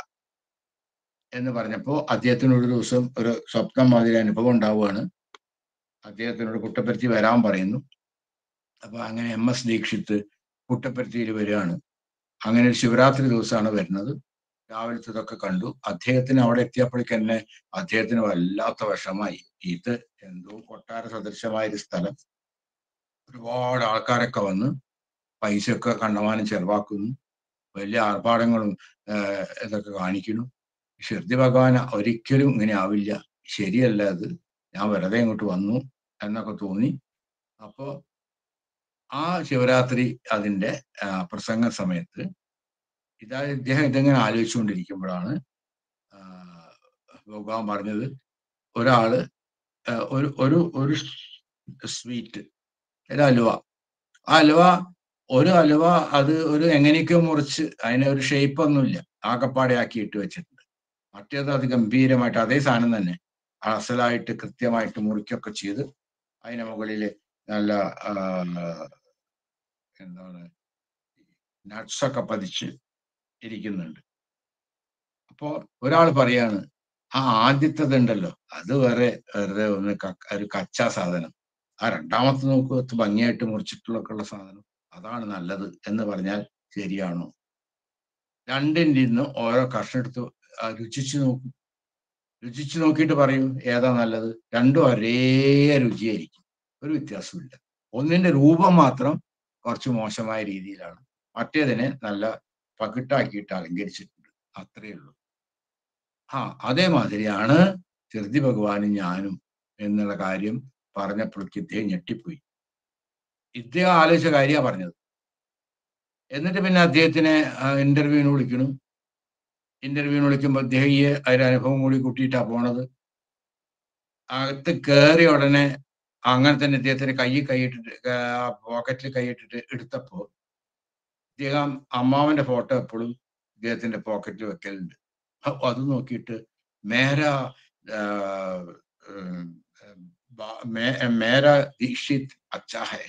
എന്ന് പറഞ്ഞപ്പോ അദ്ദേഹത്തിന് ഒരു ദിവസം ഒരു സ്വപ്നം മാതിരി അനുഭവം ഉണ്ടാവുകയാണ് അദ്ദേഹത്തിനോട് കുട്ടപ്പരുത്തി വരാൻ പറയുന്നു അപ്പൊ അങ്ങനെ എം എസ് ദീക്ഷിത്ത് കുട്ടപ്പരുത്തിയിൽ വരികയാണ് അങ്ങനെ ഒരു ശിവരാത്രി ദിവസമാണ് വരുന്നത് രാവിലത്തതൊക്കെ കണ്ടു അദ്ദേഹത്തിന് അവിടെ എത്തിയപ്പോഴേക്ക് തന്നെ അദ്ദേഹത്തിന് വല്ലാത്ത വിഷമായി ഇത് എന്തോ കൊട്ടാര സദൃശമായ ഒരു സ്ഥലം ഒരുപാട് ആൾക്കാരൊക്കെ വന്ന് പൈസയൊക്കെ കണ്ടമാനം ചെലവാക്കുന്നു വലിയ ആർഭാടങ്ങളും ആഹ് ഇതൊക്കെ കാണിക്കുന്നു ഷിർദി ഭഗവാൻ ഒരിക്കലും ഇങ്ങനെ ആവില്ല ശരിയല്ല അത് ഞാൻ വെറുതെ ഇങ്ങോട്ട് വന്നു എന്നൊക്കെ തോന്നി അപ്പോ ആ ശിവരാത്രി അതിന്റെ ആ, പ്രസംഗ സമയത്ത് ഇതാ ഇദ്ദേഹം ഇതെങ്ങനെ ആലോചിച്ചുകൊണ്ടിരിക്കുമ്പോഴാണ് ആ, ഭഗവാൻ പറഞ്ഞത് ഒരാള് ആ, ഒരു ഒരു ഒരു സ്വീറ്റ് ഒരു അലുവ ആ അലുവ ഒരു അലുവ അത് ഒരു എങ്ങനെയൊക്കെയോ മുറിച്ച് അതിന് ഒരു ഷേപ്പ് ഒന്നുമില്ല ആകപ്പാടെ ആക്കി ഇട്ട് വെച്ചിട്ടുണ്ട് മറ്റേത് അത് ഗംഭീരമായിട്ട് അതേ സാധനം തന്നെ അസലായിട്ട് കൃത്യമായിട്ട് മുറിക്കൊക്കെ ചെയ്ത് അതിന് മുകളിൽ നല്ല ആ, എന്താണ് നട്ട്സ് ഒക്കെ പതിച്ച് ഇരിക്കുന്നുണ്ട് അപ്പോ ഒരാൾ പറയാണ് ആ ആദ്യത്തത് ഉണ്ടല്ലോ അത് വേറെ വെറുതെ ഒന്ന് ക- ഒരു കച്ചാ സാധനം ആ രണ്ടാമത്തെ നോക്കൂ അത് ഭംഗിയായിട്ട് മുറിച്ചിട്ടുള്ളൊക്കെ ഉള്ള സാധനം അതാണ് നല്ലത് എന്ന് പറഞ്ഞാൽ ശരിയാണോ രണ്ടിൻ്റെ നിന്ന് ഓരോ കഷ്ണം എടുത്ത് ആ രുചിച്ച് നോക്കും രുചിച്ച് നോക്കിയിട്ട് പറയൂ ഏതാ നല്ലത് രണ്ടും ഒരേ രുചിയായിരിക്കും ഒരു വ്യത്യാസമില്ല ഒന്നിന്റെ രൂപം മാത്രം കുറച്ച് മോശമായ രീതിയിലാണ് മറ്റേതിനെ നല്ല പകിട്ടാക്കിയിട്ട് അലങ്കരിച്ചിട്ടുണ്ട് അത്രയേ ഉള്ളൂ ആ അതേമാതിരിയാണ് ചെറുതി ഭഗവാനും ഞാനും എന്നുള്ള കാര്യം പറഞ്ഞപ്പോഴേക്ക് ഇദ്ദേഹം ഞെട്ടിപ്പോയി ഇദ്ദേഹം ആലോചിച്ച കാര്യമാണ് പറഞ്ഞത് എന്നിട്ട് പിന്നെ അദ്ദേഹത്തിനെ ഇന്റർവ്യൂവിന് വിളിക്കണം ഇന്റർവ്യൂവിന് വിളിക്കുമ്പോൾ അദ്ദേഹം ഈ ഒരു അനുഭവം കൂടി കൂട്ടിയിട്ടാ പോണത് അകത്ത് കയറിയ ഉടനെ അങ്ങനെ തന്നെ ഇദ്ദേഹത്തിന് കൈ കൈയിട്ടിട്ട് പോക്കറ്റിൽ കൈയിട്ടിട്ട് എടുത്തപ്പോ ഇദ്ദേഹം അമ്മാവന്റെ ഫോട്ടോ എപ്പോഴും ഇദ്ദേഹത്തിന്റെ പോക്കറ്റിൽ വെക്കലുണ്ട് അപ്പൊ അത് നോക്കിയിട്ട് മേര ആ, ഉം, ബ- മേ- മേര ദീക്ഷിത് അച്ഛാ ഹെ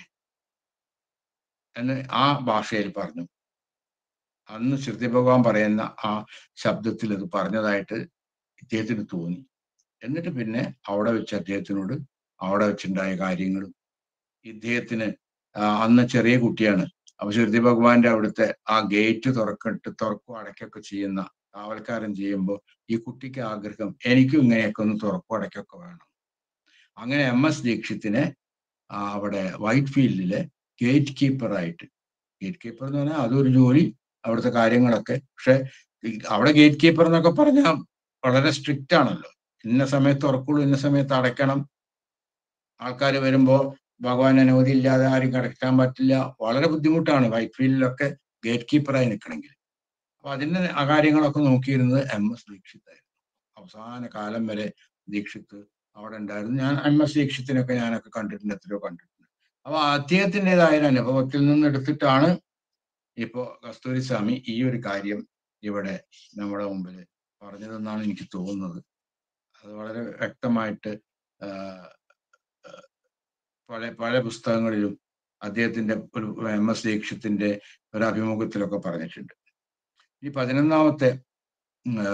എന്ന് ആ ഭാഷയിൽ പറഞ്ഞു അന്ന് ശ്രുതി ഭഗവാൻ പറയുന്ന ആ ശബ്ദത്തിൽ അത് പറഞ്ഞതായിട്ട് ഇദ്ദേഹത്തിന് തോന്നി എന്നിട്ട് പിന്നെ അവിടെ വെച്ച് അദ്ദേഹത്തിനോട് അവിടെ വെച്ചുണ്ടായ കാര്യങ്ങളും ഇദ്ദേഹത്തിന് ആ, അന്ന് ചെറിയ കുട്ടിയാണ് അപ്പൊ ശ്രുതി ഭഗവാന്റെ അവിടുത്തെ ആ ഗേറ്റ് തുറക്കിട്ട് തുറക്കും അടയ്ക്കൊക്കെ ചെയ്യുന്ന കാവൽക്കാരൻ ചെയ്യുമ്പോൾ ഈ കുട്ടിക്ക് ആഗ്രഹം എനിക്കും ഇങ്ങനെയൊക്കെ ഒന്ന് തുറക്കും അടയ്ക്കൊക്കെ വേണം അങ്ങനെ എം എസ് ദീക്ഷിത്തിനെ ആ, അവിടെ വൈറ്റ് ഫീൽഡിലെ ഗേറ്റ് കീപ്പറായിട്ട് ഗേറ്റ് കീപ്പർ എന്ന് പറഞ്ഞാൽ അതൊരു ജോലി അവിടുത്തെ കാര്യങ്ങളൊക്കെ പക്ഷെ ഈ അവിടെ ഗേറ്റ് കീപ്പർ എന്നൊക്കെ പറഞ്ഞാൽ വളരെ സ്ട്രിക്റ്റ് ആണല്ലോ ഇന്ന സമയത്ത് തുറക്കുള്ളൂ ഇന്ന സമയത്ത് അടയ്ക്കണം ആൾക്കാർ വരുമ്പോ ഭഗവാൻ അനുമതി ഇല്ലാതെ ആരും കടക്കാൻ പറ്റില്ല വളരെ ബുദ്ധിമുട്ടാണ് വൈറ്റ് ഫീൽഡിലൊക്കെ ഗേറ്റ് കീപ്പറായി നിൽക്കണമെങ്കിൽ അപ്പൊ അതിന്റെ ആ കാര്യങ്ങളൊക്കെ നോക്കിയിരുന്നത് എം എസ് ദീക്ഷിത്തായിരുന്നു അവസാന കാലം വരെ ദീക്ഷിത്ത് അവിടെ ഉണ്ടായിരുന്നു ഞാൻ എം എസ് ദീക്ഷിത്തിനൊക്കെ ഞാനൊക്കെ കണ്ടിട്ടുണ്ട് എത്രയോ കണ്ടിട്ടുണ്ട് അപ്പൊ അദ്ദേഹത്തിൻ്റെതായ ഒരു അനുഭവത്തിൽ നിന്ന് എടുത്തിട്ടാണ് ഇപ്പോ കസ്തൂരി സ്വാമി ഈ ഒരു കാര്യം ഇവിടെ നമ്മുടെ മുമ്പിൽ പറഞ്ഞതെന്നാണ് എനിക്ക് തോന്നുന്നത് അത് വളരെ വ്യക്തമായിട്ട് ആ, ആ, പല പല പുസ്തകങ്ങളിലും അദ്ദേഹത്തിന്റെ ഒരു എം എസ് ദീക്ഷത്തിന്റെ ഒരു അഭിമുഖത്തിലൊക്കെ പറഞ്ഞിട്ടുണ്ട് ഈ പതിനൊന്നാമത്തെ ഉം, ആ,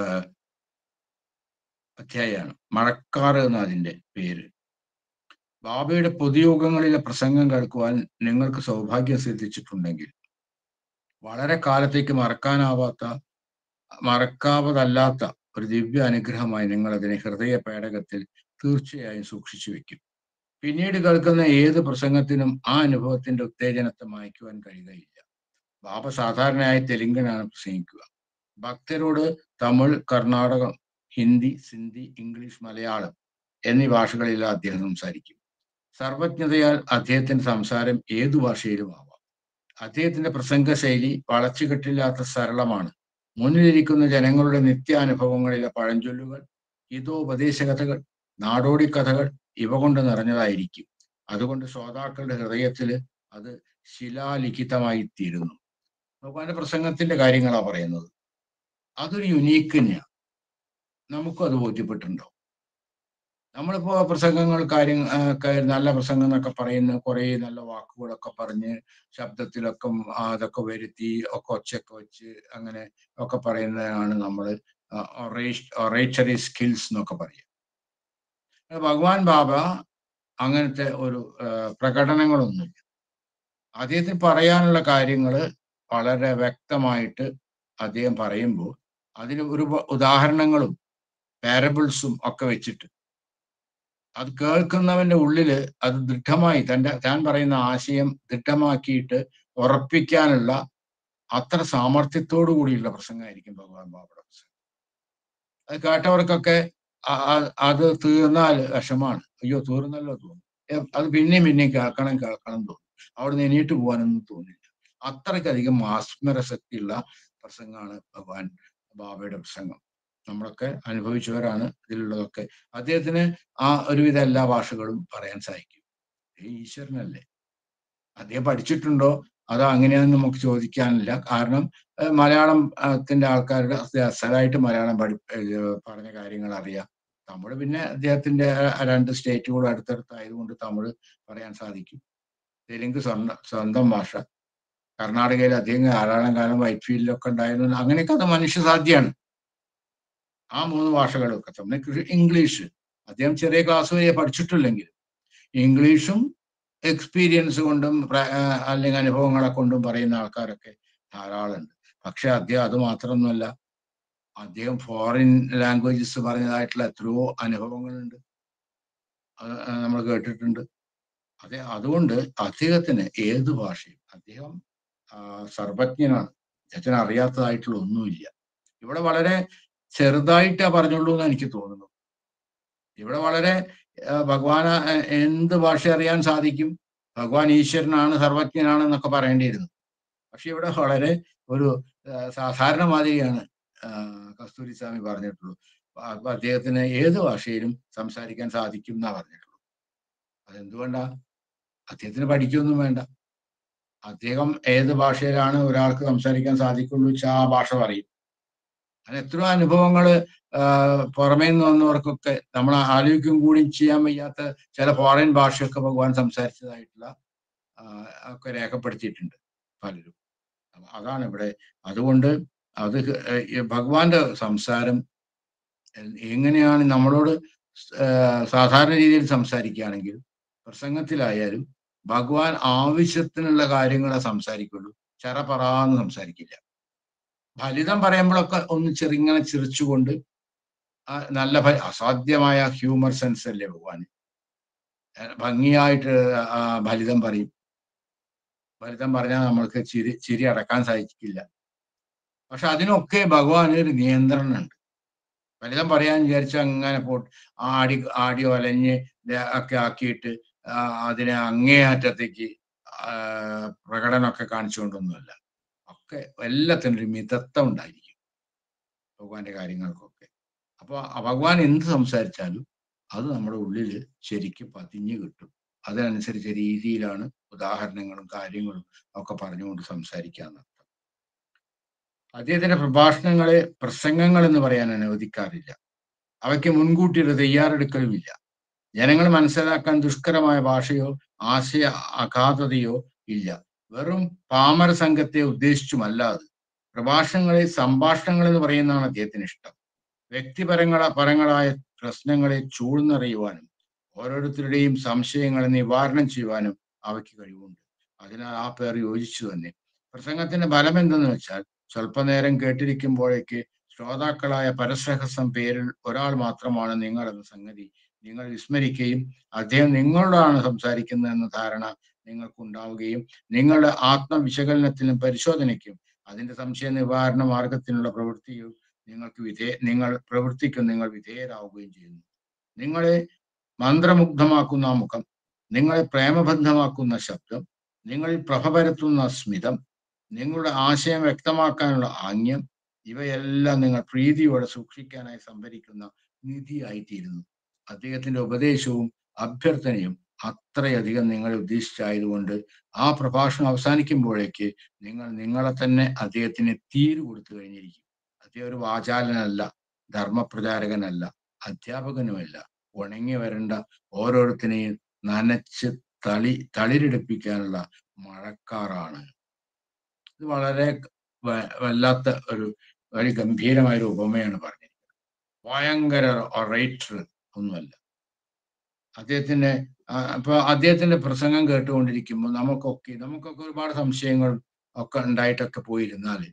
അധ്യായമാണ് മഴക്കാറ് എന്ന അതിന്റെ പേര് ബാബയുടെ പൊതുയോഗങ്ങളിലെ പ്രസംഗം കേൾക്കുവാൻ നിങ്ങൾക്ക് സൗഭാഗ്യം സിദ്ധിച്ചിട്ടുണ്ടെങ്കിൽ വളരെ കാലത്തേക്ക് മറക്കാനാവാത്ത മറക്കാവതല്ലാത്ത ഒരു ദിവ്യ അനുഗ്രഹമായി നിങ്ങൾ അതിനെ ഹൃദയ പേടകത്തിൽ തീർച്ചയായും സൂക്ഷിച്ചു വെക്കും പിന്നീട് കേൾക്കുന്ന ഏത് പ്രസംഗത്തിനും ആ അനുഭവത്തിന്റെ ഉത്തേജനത്തെ മായ്ക്കുവാൻ കഴിയുകയില്ല ബാബ സാധാരണയായി തെലുങ്കിനാണ് പ്രസംഗിക്കുക ഭക്തരോട് തമിഴ് കർണാടകം ഹിന്ദി സിന്ധി ഇംഗ്ലീഷ് മലയാളം എന്നീ ഭാഷകളിൽ അദ്ദേഹം സംസാരിക്കും സർവജ്ഞതയാൽ അദ്ദേഹത്തിന്റെ സംസാരം ഏതു ഭാഷയിലും ആവാം അദ്ദേഹത്തിന്റെ പ്രസംഗ ശൈലി വളച്ചുകെട്ടില്ലാത്ത സരളമാണ് മുന്നിലിരിക്കുന്ന ജനങ്ങളുടെ നിത്യാനുഭവങ്ങളിലെ പഴഞ്ചൊല്ലുകൾ ഹിതോപദേശകഥകൾ നാടോടി കഥകൾ ഇവ കൊണ്ട് നിറഞ്ഞതായിരിക്കും അതുകൊണ്ട് ശ്രോതാക്കളുടെ ഹൃദയത്തിൽ അത് ശിലാലിഖിതമായി തീരുന്നു ഭഗവാന്റെ പ്രസംഗത്തിന്റെ കാര്യങ്ങളാ പറയുന്നത് അതൊരു യുനീക്ക് തന്നെയാണ് നമുക്കും അത് ബോധ്യപ്പെട്ടിട്ടുണ്ടോ നമ്മളിപ്പോ പ്രസംഗങ്ങൾ കാര്യം ആ, ഒക്കെ നല്ല പ്രസംഗം എന്നൊക്കെ പറയുന്ന കുറെ നല്ല വാക്കുകളൊക്കെ പറഞ്ഞ് ശബ്ദത്തിലൊക്കെ ഉം, ആ, അതൊക്കെ വരുത്തി ഒക്കെ ഒച്ചയൊക്കെ വെച്ച് അങ്ങനെ ഒക്കെ പറയുന്നതാണ് നമ്മൾ ഒറേച്ചറി സ്കിൽസ് എന്നൊക്കെ പറയും അത് ഭഗവാൻ ബാബ അങ്ങനത്തെ ഒരു ആ, പ്രകടനങ്ങളൊന്നുമില്ല അദ്ദേഹത്തിന് പറയാനുള്ള കാര്യങ്ങൾ വളരെ വ്യക്തമായിട്ട് അദ്ദേഹം പറയുമ്പോൾ അതിന് ഒരു ഉപ- ഉദാഹരണങ്ങളും പാരബിൾസും ഒക്കെ വെച്ചിട്ട് അത് കേൾക്കുന്നവന്റെ ഉള്ളില് അത് ദൃഢമായി തന്റെ താൻ പറയുന്ന ആശയം ദൃഢമാക്കിയിട്ട് ഉറപ്പിക്കാനുള്ള അത്ര സാമർഥ്യത്തോടു കൂടിയുള്ള പ്രസംഗമായിരിക്കും ഭഗവാൻ ബാബയുടെ പ്രസംഗം അത് കേട്ടവർക്കൊക്കെ അ- അ- അത് തീർന്നാൽ വിഷമാണ് അയ്യോ തീർന്നല്ലോ തോന്നും ഏ, അത് പിന്നെയും പിന്നെയും കേൾക്കണം കേൾക്കണം തോന്നും അവിടെ നിന്ന് എണീറ്റ് പോകാനൊന്നും തോന്നില്ല അത്രയ്ക്കധികം മാസ്മരശക്തിയുള്ള പ്രസംഗമാണ് ഭഗവാൻ ബാബയുടെ പ്രസംഗം നമ്മളൊക്കെ അനുഭവിച്ചവരാണ് ഇതിലുള്ളതൊക്കെ അദ്ദേഹത്തിന് ആ ഒരുവിധ എല്ലാ ഭാഷകളും പറയാൻ സാധിക്കും ഈ ഈശ്വരനല്ലേ അദ്ദേഹം പഠിച്ചിട്ടുണ്ടോ അതോ അങ്ങനെയാണെന്ന് നമുക്ക് ചോദിക്കാനില്ല കാരണം ഏഹ് മലയാളം ആ, ത്തിന്റെ ആൾക്കാരുടെ അസലായിട്ട് മലയാളം പഠി ഏഹ് പറഞ്ഞ കാര്യങ്ങൾ അറിയാം തമിഴ് പിന്നെ അദ്ദേഹത്തിന്റെ ആ രണ്ട് സ്റ്റേറ്റുകളും അടുത്തടുത്തായതുകൊണ്ട് തമിഴ് പറയാൻ സാധിക്കും തെലുങ്ക് സ്വന്തം സ്വന്തം ഭാഷ കർണാടകയിൽ അദ്ദേഹം ധാരാളം കാലം വൈറ്റ് ഫീൽഡിലൊക്കെ ഉണ്ടായിരുന്നു അങ്ങനെയൊക്കെ അത് മനുഷ്യ സാധ്യമാണ് ആ മൂന്ന് ഭാഷകളൊക്കെ തന്നെ കൃ- ഇംഗ്ലീഷ് അദ്ദേഹം ചെറിയ ക്ലാസ് വരെ പഠിച്ചിട്ടില്ലെങ്കിൽ ഇംഗ്ലീഷും എക്സ്പീരിയൻസ് കൊണ്ടും പ്ര- ആ, അല്ലെങ്കിൽ അനുഭവങ്ങളെ കൊണ്ടും പറയുന്ന ആൾക്കാരൊക്കെ ധാരാളമുണ്ട് പക്ഷെ അദ്ദേഹം അത് മാത്രമൊന്നുമല്ല അദ്ദേഹം ഫോറിൻ ലാംഗ്വേജസ് പറഞ്ഞതായിട്ടുള്ള എത്രയോ അനുഭവങ്ങളുണ്ട് അത് നമ്മൾ കേട്ടിട്ടുണ്ട് അതെ അതുകൊണ്ട് അദ്ദേഹത്തിന് ഏത് ഭാഷയും അദ്ദേഹം ആ, സർവജ്ഞനാണ് അദ്ദേഹത്തിന് അറിയാത്തതായിട്ടുള്ള ഒന്നുമില്ല ഇവിടെ വളരെ ചെറുതായിട്ടേ പറഞ്ഞുള്ളൂ എന്ന് എനിക്ക് തോന്നുന്നു ഇവിടെ വളരെ ആ, ഭഗവാന് എ- എന്ത് ഭാഷ അറിയാൻ സാധിക്കും ഭഗവാൻ ഈശ്വരനാണ് സർവജ്ഞനാണ് എന്നൊക്കെ പറയേണ്ടിയിരുന്നു പക്ഷെ ഇവിടെ വളരെ ഒരു ആ, സാധാരണ മാതിരിയാണ് ആ, കസ്തൂരി സ്വാമി പറഞ്ഞിട്ടുള്ളൂ അപ്പൊ അദ്ദേഹത്തിന് ഏത് ഭാഷയിലും സംസാരിക്കാൻ സാധിക്കും എന്നാ പറഞ്ഞിട്ടുള്ളൂ അതെന്തുകൊണ്ടാ അദ്ദേഹത്തിന് പഠിക്കൊന്നും വേണ്ട അദ്ദേഹം ഏത് ഭാഷയിലാണ് ഒരാൾക്ക് സംസാരിക്കാൻ സാധിക്കുള്ളൂ വെച്ചാൽ ആ ഭാഷ പറയും അങ്ങനെ എത്രയോ അനുഭവങ്ങള് ആ, പുറമേ നിന്ന് വന്നവർക്കൊക്കെ നമ്മൾ ആലോചിക്കും കൂടി ചെയ്യാൻ വയ്യാത്ത ചില ഫോറിൻ ഭാഷയൊക്കെ ഭഗവാൻ സംസാരിച്ചതായിട്ടുള്ള ആ, ഒക്കെ രേഖപ്പെടുത്തിയിട്ടുണ്ട് പലരും അപ്പൊ അതാണ് ഇവിടെ അതുകൊണ്ട് അത് ക- ഏ, ഈ ഭഗവാന്റെ സംസാരം എ- എങ്ങനെയാണ് നമ്മളോട് സ്- ആ, സാധാരണ രീതിയിൽ സംസാരിക്കുകയാണെങ്കിൽ പ്രസംഗത്തിലായാലും ഭഗവാൻ ആവശ്യത്തിനുള്ള കാര്യങ്ങളെ സംസാരിക്കുള്ളൂ ചറപറാന്ന് സംസാരിക്കില്ല ഫലിതം പറയുമ്പോഴൊക്കെ ഒന്ന് ചെറിങ്ങനെ ചിരിച്ചുകൊണ്ട് ആ നല്ല ഭ- അസാധ്യമായ ഹ്യൂമർ സെൻസ് അല്ലേ ഭഗവാൻ ഭംഗിയായിട്ട് ആ ഫലിതം പറയും ഫലിതം പറഞ്ഞാൽ നമ്മൾക്ക് ചിരി ചിരി അടക്കാൻ സാധിക്കില്ല പക്ഷെ അതിനൊക്കെ ഭഗവാൻ ഒരു നിയന്ത്രണം ഉണ്ട് ഫലിതം പറയാൻ വിചാരിച്ച അങ്ങനെ പോ ആടി ആടി വലഞ്ഞ് ദേ- ഒക്കെ ആക്കിയിട്ട് ആ, അതിനെ അങ്ങേയറ്റത്തേക്ക് ആ, പ്രകടനമൊക്കെ കാണിച്ചുകൊണ്ടൊന്നുമല്ല ഒക്കെ എല്ലാത്തിനും ഒരു മിതത്വം ഉണ്ടായിരിക്കും ഭഗവാന്റെ കാര്യങ്ങൾക്കൊക്കെ അപ്പൊ ആ ഭഗവാൻ എന്ത് സംസാരിച്ചാലും അത് നമ്മുടെ ഉള്ളിൽ ശരിക്കും പതിഞ്ഞു കിട്ടും അതിനനുസരിച്ച രീതിയിലാണ് ഉദാഹരണങ്ങളും കാര്യങ്ങളും ഒക്കെ പറഞ്ഞുകൊണ്ട് സംസാരിക്കാന്ന് അർത്ഥം അദ്ദേഹത്തിന്റെ പ്രഭാഷണങ്ങളെ പ്രസംഗങ്ങൾ എന്ന് പറയാൻ അനുവദിക്കാറില്ല അവയ്ക്ക് മുൻകൂട്ടി ഒരു തയ്യാറെടുക്കലുമില്ല ജനങ്ങൾ മനസ്സിലാക്കാൻ ദുഷ്കരമായ ഭാഷയോ ആശയ അഗാധതയോ ഇല്ല വെറും പാമര സംഘത്തെ ഉദ്ദേശിച്ചുമല്ലാതെ പ്രഭാഷണങ്ങളെ സംഭാഷണങ്ങൾ എന്ന് പറയുന്നതാണ് അദ്ദേഹത്തിന് ഇഷ്ടം വ്യക്തിപരങ്ങള പരങ്ങളായ പ്രശ്നങ്ങളെ ചൂഴ്ന്നറിയുവാനും ഓരോരുത്തരുടെയും സംശയങ്ങളെ നിവാരണം ചെയ്യുവാനും അവയ്ക്ക് കഴിവുണ്ട് അതിനാൽ ആ പേർ യോജിച്ചു തന്നെ പ്രസംഗത്തിന്റെ ഫലം എന്തെന്ന് വെച്ചാൽ സ്വല്പനേരം കേട്ടിരിക്കുമ്പോഴേക്ക് ശ്രോതാക്കളായ പരസഹസം പേരിൽ ഒരാൾ മാത്രമാണ് നിങ്ങൾ എന്ന സംഗതി നിങ്ങൾ വിസ്മരിക്കുകയും അദ്ദേഹം നിങ്ങളോടാണ് സംസാരിക്കുന്നത് എന്ന ധാരണ നിങ്ങൾക്കുണ്ടാവുകയും നിങ്ങളുടെ ആത്മവിശകലനത്തിനും പരിശോധനയ്ക്കും അതിന്റെ സംശയ നിവാരണ മാർഗത്തിനുള്ള പ്രവൃത്തിയും നിങ്ങൾക്ക് വിധേ നിങ്ങൾ പ്രവൃത്തിക്കും നിങ്ങൾ വിധേയരാവുകയും ചെയ്യുന്നു നിങ്ങളെ മന്ത്രമുഗ്ധമാക്കുന്ന ആ മുഖം നിങ്ങളെ പ്രേമബന്ധമാക്കുന്ന ശബ്ദം നിങ്ങളിൽ പ്രഭ പരത്തുന്ന സ്മിതം നിങ്ങളുടെ ആശയം വ്യക്തമാക്കാനുള്ള ആംഗ്യം ഇവയെല്ലാം നിങ്ങൾ പ്രീതിയോടെ സൂക്ഷിക്കാനായി സംഭരിക്കുന്ന നിധിയായിത്തീരുന്നു അദ്ദേഹത്തിന്റെ ഉപദേശവും അഭ്യർത്ഥനയും അത്രയധികം നിങ്ങളെ ഉദ്ദേശിച്ചായതുകൊണ്ട് ആ പ്രഭാഷണം അവസാനിക്കുമ്പോഴേക്ക് നിങ്ങൾ നിങ്ങളെ തന്നെ അദ്ദേഹത്തിന് തീരു കൊടുത്തു കഴിഞ്ഞിരിക്കും അദ്ദേഹം ഒരു വാചാലനല്ല ധർമ്മപ്രചാരകനല്ല അധ്യാപകനുമല്ല ഉണങ്ങി വരേണ്ട ഓരോരുത്തരെയും നനച്ച് തളി തളിരെടുപ്പിക്കാനുള്ള മഴക്കാറാണ് ഇത് വളരെ വ- വല്ലാത്ത ഒരു വളരെ ഗംഭീരമായ ഒരു ഉപമയാണ് പറഞ്ഞിരിക്കുന്നത് ഭയങ്കര ഒറേറ്റർ ഒന്നുമല്ല അദ്ദേഹത്തിന്റെ ആ, അപ്പൊ അദ്ദേഹത്തിന്റെ പ്രസംഗം കേട്ടുകൊണ്ടിരിക്കുമ്പോൾ നമുക്കൊക്കെ നമുക്കൊക്കെ ഒരുപാട് സംശയങ്ങൾ ഒക്കെ ഉണ്ടായിട്ടൊക്കെ പോയിരുന്നാല്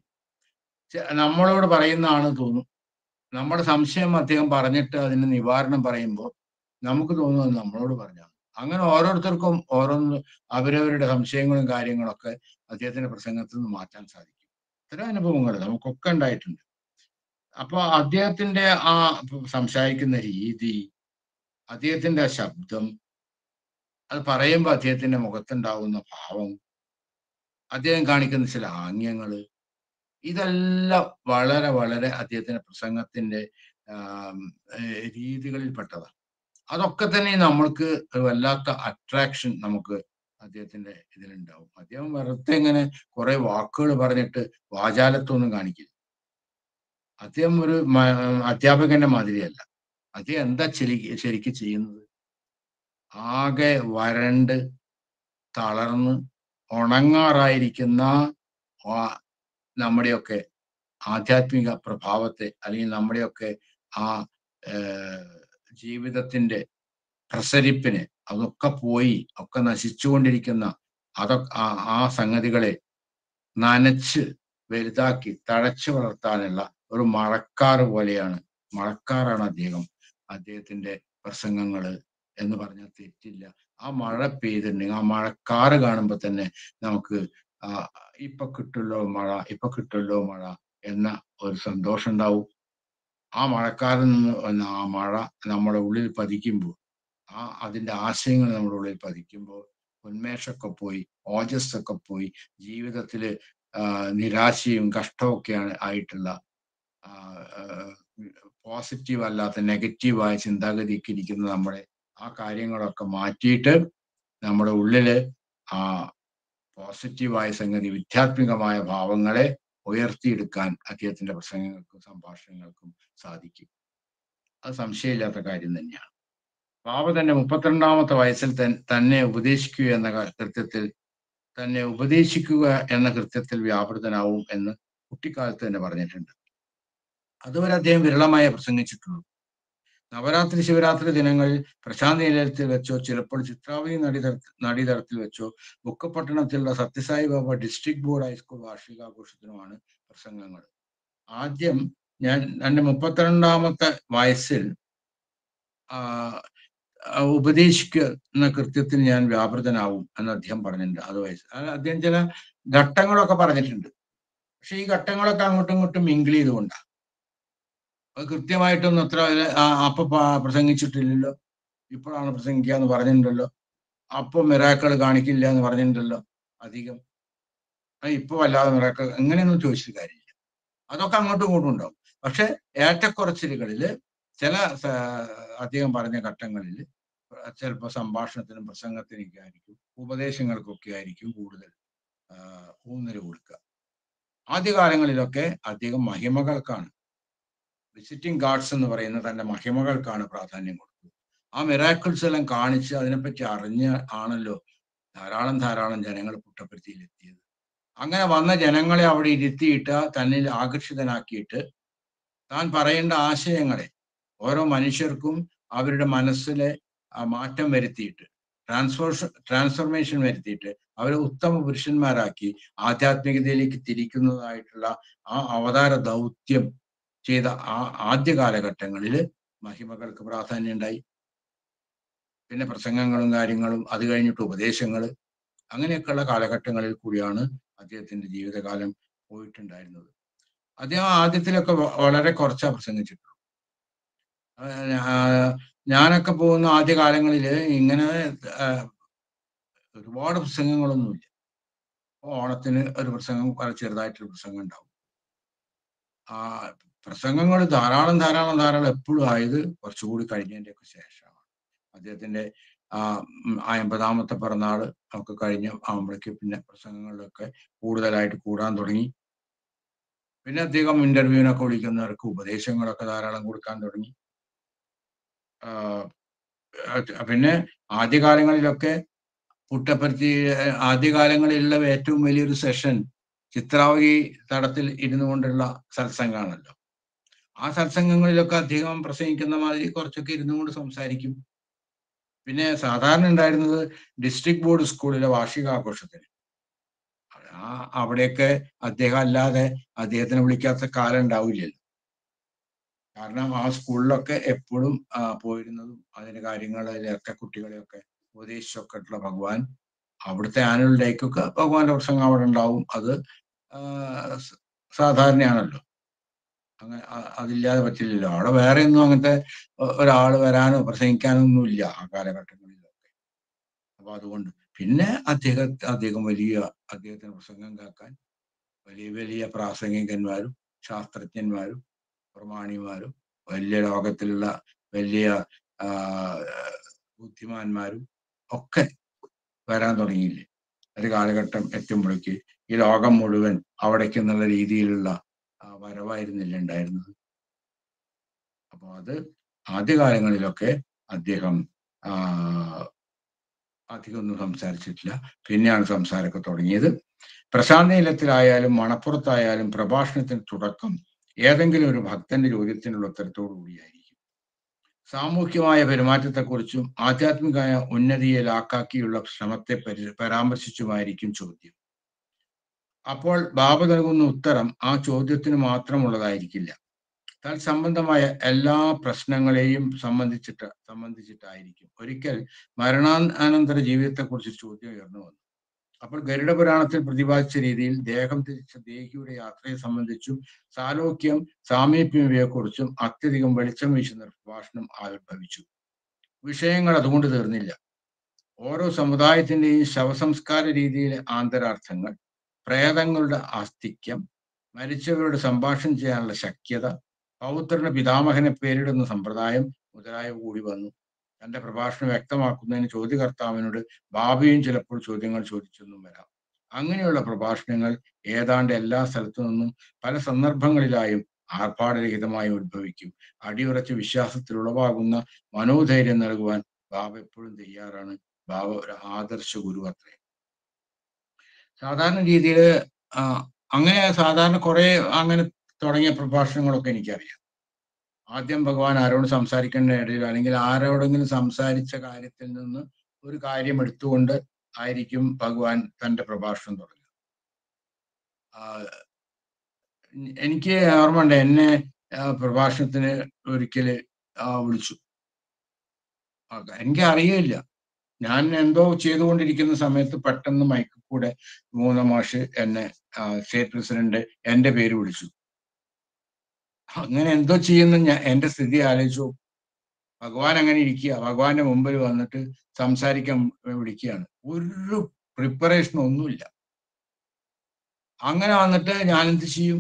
ചെ- നമ്മളോട് പറയുന്നതാണ് തോന്നും നമ്മുടെ സംശയം അദ്ദേഹം പറഞ്ഞിട്ട് അതിന് നിവാരണം പറയുമ്പോൾ നമുക്ക് തോന്നുന്നത് നമ്മളോട് പറഞ്ഞാണ് അങ്ങനെ ഓരോരുത്തർക്കും ഓരോന്ന് അവരവരുടെ സംശയങ്ങളും കാര്യങ്ങളൊക്കെ അദ്ദേഹത്തിന്റെ പ്രസംഗത്തിൽ നിന്ന് മാറ്റാൻ സാധിക്കും ഇത്തരം അനുഭവങ്ങൾ നമുക്കൊക്കെ ഉണ്ടായിട്ടുണ്ട് അപ്പൊ അദ്ദേഹത്തിന്റെ ആ സംസാരിക്കുന്ന രീതി അദ്ദേഹത്തിന്റെ ആ ശബ്ദം അത് പറയുമ്പോൾ അദ്ദേഹത്തിന്റെ മുഖത്തുണ്ടാവുന്ന ഭാവം അദ്ദേഹം കാണിക്കുന്ന ചില ആംഗ്യങ്ങള് ഇതെല്ലാം വളരെ വളരെ അദ്ദേഹത്തിന്റെ പ്രസംഗത്തിന്റെ ആം, ഏഹ് രീതികളിൽപ്പെട്ടതാണ് അതൊക്കെ തന്നെ നമ്മൾക്ക് ഒരു വല്ലാത്ത അട്രാക്ഷൻ നമുക്ക് അദ്ദേഹത്തിന്റെ ഇതിലുണ്ടാവും അദ്ദേഹം വെറുതെ ഇങ്ങനെ കുറെ വാക്കുകൾ പറഞ്ഞിട്ട് വാചാലത്വമൊന്നും കാണിക്കില്ല അദ്ദേഹം ഒരു മ- അധ്യാപകന്റെ മാതിരിയല്ല അദ്ദേഹം എന്താ ശരി ശരിക്കും ചെയ്യുന്നത് ആകെ വരണ്ട് തളർന്ന് ഉണങ്ങാറായിരിക്കുന്ന ആ നമ്മുടെയൊക്കെ ആധ്യാത്മിക പ്രഭാവത്തെ അല്ലെങ്കിൽ നമ്മുടെയൊക്കെ ആ ഏഹ്, ജീവിതത്തിന്റെ പ്രസരിപ്പിനെ അതൊക്കെ പോയി ഒക്കെ നശിച്ചുകൊണ്ടിരിക്കുന്ന അതൊക്കെ ആ ആ സംഗതികളെ നനച്ച് വലുതാക്കി തഴച്ചു വളർത്താനുള്ള ഒരു മഴക്കാറ് പോലെയാണ് മഴക്കാറാണ് അദ്ദേഹം അദ്ദേഹത്തിന്റെ പ്രസംഗങ്ങള് എന്ന് പറഞ്ഞാൽ തെറ്റില്ല ആ മഴ പെയ്തിട്ടുണ്ടെങ്കിൽ ആ മഴക്കാറ് കാണുമ്പോൾ തന്നെ നമുക്ക് ആ ഇപ്പൊ കിട്ടുമല്ലോ മഴ ഇപ്പൊ കിട്ടുമല്ലോ മഴ എന്ന ഒരു സന്തോഷം ഉണ്ടാവും ആ മഴക്കാരിൽ നിന്ന് വന്ന ആ മഴ നമ്മുടെ ഉള്ളിൽ പതിക്കുമ്പോൾ ആ അതിന്റെ ആശയങ്ങൾ നമ്മുടെ ഉള്ളിൽ പതിക്കുമ്പോൾ ഉന്മേഷമൊക്കെ പോയി ഓജസ്സൊക്കെ പോയി ജീവിതത്തില് ആ, നിരാശയും കഷ്ടമൊക്കെയാണ് ആയിട്ടുള്ള പോസിറ്റീവ് അല്ലാത്ത നെഗറ്റീവായ ചിന്താഗതിക്ക് ഇരിക്കുന്ന നമ്മുടെ ആ കാര്യങ്ങളൊക്കെ മാറ്റിയിട്ട് നമ്മുടെ ഉള്ളില് ആ പോസിറ്റീവായ സംഗതി വിദ്യാത്മികമായ ഭാവങ്ങളെ ഉയർത്തിയെടുക്കാൻ അദ്ദേഹത്തിന്റെ പ്രസംഗങ്ങൾക്കും സംഭാഷണങ്ങൾക്കും സാധിക്കും അത് സംശയമില്ലാത്ത കാര്യം തന്നെയാണ് ബാബ തന്നെ മുപ്പത്തിരണ്ടാമത്തെ വയസ്സിൽ തൻ- തന്നെ ഉപദേശിക്കുക എന്ന ക- കൃത്യത്തിൽ തന്നെ ഉപദേശിക്കുക എന്ന കൃത്യത്തിൽ വ്യാപൃതനാവും എന്ന് കുട്ടിക്കാലത്ത് തന്നെ പറഞ്ഞിട്ടുണ്ട് അതുവരെ അദ്ദേഹം വിരളമായി പ്രസംഗിച്ചിട്ടുള്ളൂ നവരാത്രി ശിവരാത്രി ദിനങ്ങളിൽ പ്രശാന്തി നിലയത്തിൽ വെച്ചോ ചിലപ്പോൾ ചിത്രാവതി നടിതര നടിതരത്തിൽ വെച്ചോ ബുക്കപ്പട്ടണത്തിലുള്ള Sathyasai Baba district board high school വാർഷികാഘോഷത്തിനുമാണ് പ്രസംഗങ്ങൾ ആദ്യം ഞാൻ എൻ്റെ മുപ്പത്തിരണ്ടാമത്തെ വയസ്സിൽ ആ, ആ, ഉപദേശിക്കുന്ന കൃത്യത്തിൽ ഞാൻ വ്യാപൃതനാവും എന്ന് അദ്ദേഹം പറഞ്ഞിട്ടുണ്ട് അത് വയസ്സ് അത് അദ്ദേഹം ചില ഘട്ടങ്ങളൊക്കെ പറഞ്ഞിട്ടുണ്ട് പക്ഷെ ഈ ഘട്ടങ്ങളൊക്കെ അങ്ങോട്ടും ഇങ്ങോട്ടും മിങ്കിൾ ചെയ്തുകൊണ്ടാണ് അത് കൃത്യമായിട്ടൊന്നും അത്ര അതില് ആ- അപ്പൊ പ- പ്രസംഗിച്ചിട്ടില്ലല്ലോ ഇപ്പോഴാണ് പ്രസംഗിക്കുക എന്ന് പറഞ്ഞിട്ടുണ്ടല്ലോ അപ്പൊ മിറാക്കൾ കാണിക്കില്ല എന്ന് പറഞ്ഞിട്ടുണ്ടല്ലോ അധികം ആ, ഇപ്പൊ വല്ലാതെ മിറാക്കൾ എങ്ങനെയൊന്നും ചോദിച്ചിട്ട് കാര്യമില്ല അതൊക്കെ അങ്ങോട്ടും ഇങ്ങോട്ടും ഉണ്ടാവും പക്ഷെ ഏറ്റക്കുറച്ചിലുകളില് ചില സ- അധികം പറഞ്ഞ ഘട്ടങ്ങളിൽ ചിലപ്പോൾ സംഭാഷണത്തിനും പ്രസംഗത്തിനൊക്കെ ആയിരിക്കും ഉപദേശങ്ങൾക്കൊക്കെ ആയിരിക്കും കൂടുതൽ ആ, ഊന്നൽ കൊടുക്കുക ആദ്യകാലങ്ങളിലൊക്കെ അധികം മഹിമകൾക്കാണ് വിസിറ്റിംഗ് ഗാർഡ്സ് എന്ന് പറയുന്ന തന്റെ മഹിമകൾക്കാണ് പ്രാധാന്യം കൊടുത്തത് ആ മിറാക്കിൾസ് എല്ലാം കാണിച്ച് അതിനെപ്പറ്റി അറിഞ്ഞ് ആണല്ലോ ധാരാളം ധാരാളം ജനങ്ങൾ പുട്ടപ്പരുത്തിയിൽ എത്തിയത് അങ്ങനെ വന്ന ജനങ്ങളെ അവിടെ ഇരുത്തിയിട്ട് തന്നിൽ ആകർഷിതനാക്കിയിട്ട് താൻ പറയേണ്ട ആശയങ്ങളെ ഓരോ മനുഷ്യർക്കും അവരുടെ മനസ്സിലെ ആ മാറ്റം വരുത്തിയിട്ട് ട്രാൻസ്ഫോർഷൻ ട്രാൻസ്ഫോർമേഷൻ വരുത്തിയിട്ട് അവരെ ഉത്തമ പുരുഷന്മാരാക്കി ആധ്യാത്മികതയിലേക്ക് തിരിക്കുന്നതായിട്ടുള്ള ആ അവതാര ദൗത്യം ചെയ്ത ആ ആദ്യ കാലഘട്ടങ്ങളിൽ മഹിമകൾക്ക് പ്രാധാന്യം ഉണ്ടായി പിന്നെ പ്രസംഗങ്ങളും കാര്യങ്ങളും അത് കഴിഞ്ഞിട്ട് ഉപദേശങ്ങൾ അങ്ങനെയൊക്കെയുള്ള കാലഘട്ടങ്ങളിൽ കൂടിയാണ് അദ്ദേഹത്തിന്റെ ജീവിതകാലം പോയിട്ടുണ്ടായിരുന്നത് അദ്ദേഹം ആദ്യത്തിലൊക്കെ വ- വളരെ കുറച്ചാ പ്രസംഗിച്ചിട്ടുള്ളൂ ആ, ഞാ- ഞാനൊക്കെ പോകുന്ന ആദ്യ കാലങ്ങളിൽ ഇങ്ങനെ ആ, ഒരുപാട് പ്രസംഗങ്ങളൊന്നുമില്ല ഓണത്തിന് ഒരു പ്രസംഗം വളരെ ചെറുതായിട്ടൊരു പ്രസംഗം ഉണ്ടാവും ആ പ്രസംഗങ്ങൾ ധാരാളം ധാരാളം ധാരാളം എപ്പോഴും ആയത് കുറച്ചുകൂടി കഴിഞ്ഞതിന്റെ ഒക്കെ ശേഷമാണ് അദ്ദേഹത്തിന്റെ ആ ഉം, ആ എൺപതാമത്തെ പിറന്നാള് ഒക്കെ കഴിഞ്ഞ് ആകുമ്പോഴേക്ക് പിന്നെ പ്രസംഗങ്ങളിലൊക്കെ കൂടുതലായിട്ട് കൂടാൻ തുടങ്ങി പിന്നെ അദ്ദേഹം ഇന്റർവ്യൂവിനൊക്കെ വിളിക്കുന്നവർക്ക് ഉപദേശങ്ങളൊക്കെ ധാരാളം കൊടുക്കാൻ തുടങ്ങി ആ, അത് പിന്നെ ആദ്യകാലങ്ങളിലൊക്കെ പുട്ടപ്പരുത്തി ഏഹ്, ആദ്യകാലങ്ങളിലുള്ള ഏറ്റവും വലിയൊരു സെഷൻ ചിത്രാവതി തടത്തിൽ ഇരുന്നു കൊണ്ടുള്ള സത്സംഗമാണല്ലോ ആ സത്സംഗങ്ങളിലൊക്കെ അദ്ദേഹം പ്രസംഗിക്കുന്ന മാതിരി കുറച്ചൊക്കെ ഇരുന്നു കൊണ്ട് സംസാരിക്കും പിന്നെ സാധാരണ ഉണ്ടായിരുന്നത് ഡിസ്ട്രിക്ട് ബോർഡ് സ്കൂളിലെ വാർഷികാഘോഷത്തിന് ആ അവിടെയൊക്കെ അദ്ദേഹം അല്ലാതെ അദ്ദേഹത്തിനെ വിളിക്കാത്ത കാലം ഉണ്ടാവില്ലല്ലോ കാരണം ആ സ്കൂളിലൊക്കെ എപ്പോഴും ആ, പോയിരുന്നതും അതിന്റെ കാര്യങ്ങളിലൊക്കെ കുട്ടികളെയൊക്കെ ഉപദേശിച്ചൊക്കെ ഉള്ള ഭഗവാൻ അവിടുത്തെ ആനുവൽ ഡേക്കൊക്കെ ഭഗവാന്റെ പ്രസംഗം അവിടെ ഉണ്ടാവും അത് ആ, സ- സാധാരണയാണല്ലോ അങ്ങനെ അ- അതില്ലാതെ പറ്റില്ലല്ലോ അവിടെ വേറെ ഒന്നും അങ്ങനത്തെ ഒ- ഒരാള് വരാനോ പ്രസംഗിക്കാനോ ഒന്നും ഇല്ല ആ കാലഘട്ടങ്ങളിലൊക്കെ അപ്പൊ അതുകൊണ്ട് പിന്നെ അദ്ദേഹം അദ്ദേഹം വലിയ അദ്ദേഹത്തിന് പ്രസംഗം കേൾക്കാൻ വലിയ വലിയ പ്രാസംഗികന്മാരും ശാസ്ത്രജ്ഞന്മാരും പ്രമാണിമാരും വലിയ ലോകത്തിലുള്ള വലിയ ആ, ബുദ്ധിമാന്മാരും ഒക്കെ വരാൻ തുടങ്ങിയില്ലേ ഒരു കാലഘട്ടം എത്തുമ്പോഴേക്ക് ഈ ലോകം മുഴുവൻ അവിടേക്ക് എന്നുള്ള രീതിയിലുള്ള ആ, വരവായിരുന്നില്ല ഉണ്ടായിരുന്നത് അപ്പൊ അത് ആദ്യകാലങ്ങളിലൊക്കെ അദ്ദേഹം ആ, അധികമൊന്നും സംസാരിച്ചിട്ടില്ല പിന്നെയാണ് സംസാരമൊക്കെ തുടങ്ങിയത് പ്രശാന്ത നിലത്തിലായാലും മണപ്പുറത്തായാലും പ്രഭാഷണത്തിന് തുടക്കം ഏതെങ്കിലും ഒരു ഭക്തന്റെ ചോദ്യത്തിനുള്ള ഉത്തരത്തോടു കൂടിയായിരിക്കും സാമൂഹ്യമായ പെരുമാറ്റത്തെക്കുറിച്ചും ആധ്യാത്മികമായ ഉന്നതിയെ ലാക്കാക്കിയുള്ള ശ്രമത്തെ പരി പരാമർശിച്ചുമായിരിക്കും ചോദ്യം അപ്പോൾ ബാബ നൽകുന്ന ഉത്തരം ആ ചോദ്യത്തിന് മാത്രമുള്ളതായിരിക്കില്ല തത്സംബന്ധമായ എല്ലാ പ്രശ്നങ്ങളെയും സംബന്ധിച്ചിട്ട് സംബന്ധിച്ചിട്ടായിരിക്കും ഒരിക്കൽ മരണാനന്തര ജീവിതത്തെക്കുറിച്ച് ചോദ്യം ഉയർന്നു വന്നു അപ്പോൾ ഗരുഡ പുരാണത്തിൽ പ്രതിപാദിച്ച രീതിയിൽ ദേഹം തിരിച്ച ദേഹിയുടെ യാത്രയെ സംബന്ധിച്ചും സാലോക്യം സാമീപ്യം ഇവയെക്കുറിച്ചും അത്യധികം വെളിച്ചം വീശുന്ന ഒരു പ്രഭാഷണം ആവിർഭവിച്ചു വിഷയങ്ങൾ അതുകൊണ്ട് തീർന്നില്ല ഓരോ സമുദായത്തിന്റെയും ശവസംസ്കാര രീതിയിലെ ആന്തരാർത്ഥങ്ങൾ പ്രേതങ്ങളുടെ ആസ്തിക്യം മരിച്ചവരോട് സംഭാഷണം ചെയ്യാനുള്ള ശക്യത പൗത്രന് പിതാമഹനെ പേരിടുന്ന സമ്പ്രദായം മുതലായവ കൂടി വന്നു തന്റെ പ്രഭാഷണം വ്യക്തമാക്കുന്നതിന് ചോദ്യകർത്താവിനോട് ബാബയും ചിലപ്പോൾ ചോദ്യങ്ങൾ ചോദിച്ചെന്നും വരാം അങ്ങനെയുള്ള പ്രഭാഷണങ്ങൾ ഏതാണ്ട് എല്ലാ സ്ഥലത്തു നിന്നും പല സന്ദർഭങ്ങളിലായും ആർഭാടരഹിതമായി ഉത്ഭവിക്കും അടിയുറച്ച വിശ്വാസത്തിൽ ഉളവാകുന്ന മനോധൈര്യം നൽകുവാൻ ബാബ എപ്പോഴും തയ്യാറാണ് ബാബ ഒരു ആദർശ ഗുരു അത്രേ സാധാരണ രീതിയിൽ അങ്ങനെ സാധാരണ കുറെ അങ്ങനെ തുടങ്ങിയ പ്രഭാഷണങ്ങളൊക്കെ എനിക്കറിയാം ആദ്യം ഭഗവാൻ ആരോട് സംസാരിക്കേണ്ട ഇടയിൽ അല്ലെങ്കിൽ ആരോടെങ്കിലും സംസാരിച്ച കാര്യത്തിൽ നിന്ന് ഒരു കാര്യം എടുത്തുകൊണ്ട് ആയിരിക്കും ഭഗവാൻ തന്റെ പ്രഭാഷണം തുടങ്ങുക ആ, എനിക്ക് ഓർമ്മയുണ്ട് എന്നെ ആ, പ്രഭാഷണത്തിന് ഒരിക്കല് ആ, വിളിച്ചു ആ, എനിക്ക് അറിയില്ല ഞാൻ എന്തോ ചെയ്തുകൊണ്ടിരിക്കുന്ന സമയത്ത് പെട്ടെന്ന് മൈക്കിൽ കൂടെ മൂന്ന മാഷ് എന്നെ സ്റ്റേറ്റ് പ്രസിഡന്റ് എന്റെ പേര് വിളിച്ചു അങ്ങനെ എന്തോ ചെയ്യുന്ന ഞാൻ എന്റെ സ്ഥിതി ആലോചിച്ചു ഭഗവാൻ അങ്ങനെ ഇരിക്കുക ഭഗവാന്റെ മുമ്പിൽ വന്നിട്ട് സംസാരിക്കാൻ വിളിക്കുകയാണ് ഒരു പ്രിപ്പറേഷൻ ഒന്നുമില്ല അങ്ങനെ വന്നിട്ട് ഞാൻ എന്ത് ചെയ്യും